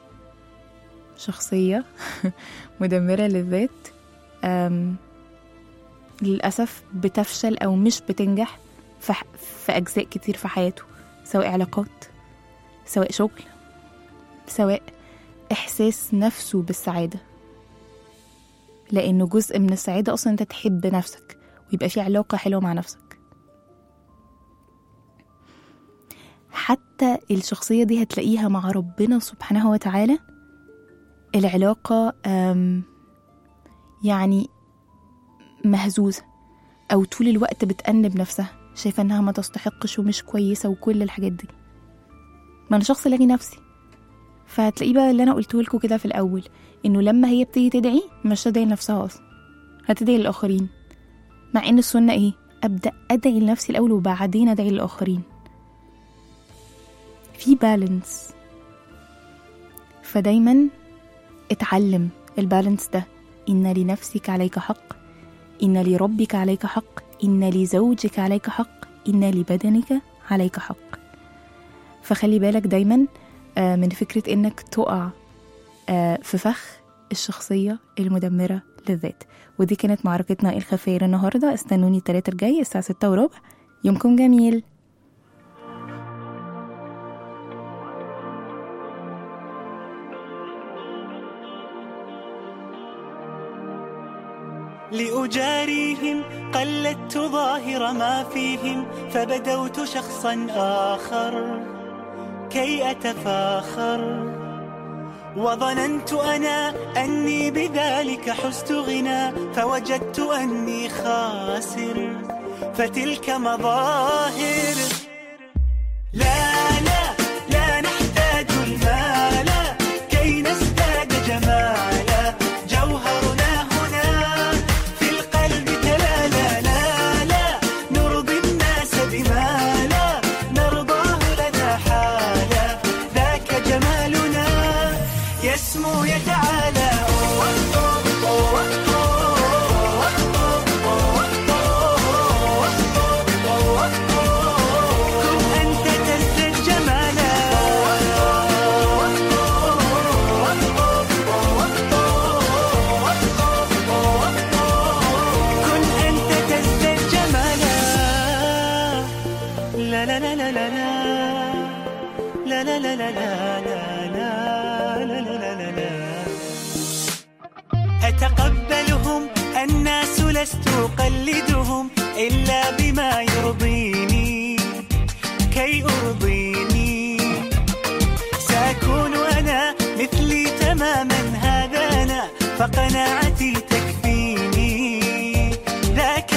شخصية مدمرة للذات أم، للأسف بتفشل أو مش بتنجح في, ح- في أجزاء كتير في حياته سواء علاقات سواء شغل سواء إحساس نفسه بالسعادة لأنه جزء من السعادة أصلا أنت تحب نفسك ويبقى في علاقة حلوة مع نفسك حتى الشخصية دي هتلاقيها مع ربنا سبحانه وتعالى العلاقة أم، يعني مهزوزة أو طول الوقت بتأنب نفسها شايفة إنها ما تستحقش ومش كويسة وكل الحاجات دي ما أنا شخص لاقي نفسي فهتلاقيه بقى اللي انا قلته لكم كده في الاول انه لما هي بتيجي تدعي مش تدعي لنفسها اصلا هتدعي للاخرين مع ان السنه ايه ابدا ادعي لنفسي الاول وبعدين ادعي للاخرين في بالانس فدايما اتعلم البالانس ده ان لنفسك عليك حق ان لربك عليك حق ان لزوجك عليك حق ان لبدنك عليك حق فخلي بالك دايما آه، من فكرة إنك تقع آه، في فخ الشخصية المدمرة للذات ودي كانت معركتنا الخفية النهاردة استنوني التلاتة الجاي الساعة ستة وربع يومكم جميل لأجاريهم قلدت ظاهر ما فيهم فبدوت شخصا آخر كي أتفاخر وظننت أنا أني بذلك حزت غنى فوجدت أني خاسر فتلك مظاهر لا لا لا نحتاج المال كي نزداد جمالا جوهرنا هنا في القلب تلالا لا لا نرضي الناس بما لا نرضاه لنا حالا ذاك جمالنا يسمو يتعالى كن أنت تزدد جمالا كن أنت تزدد جمالا لا لا لا لا لا لا لا لا لا لا لا لا لا لا لا لا أتقبلهم الناس لست أقلدهم إلا بما يرضيني كي أرضيني سأكون أنا مثلي تماما هذا أنا فقناعتي تكفيني ذاك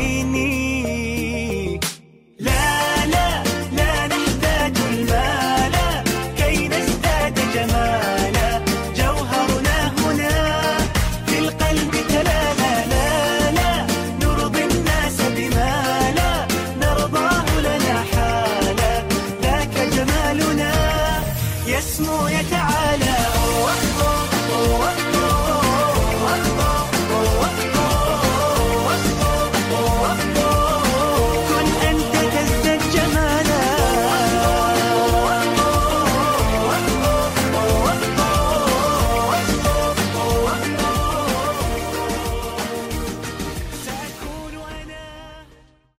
يقيني لا لا لا نحتاج المال كي نزداد جمالا جوهرنا هنا في القلب تلالا لا لا نرضي الناس بما لا نرضاه لنا حالا ذاك جمالنا يسمو يتعالى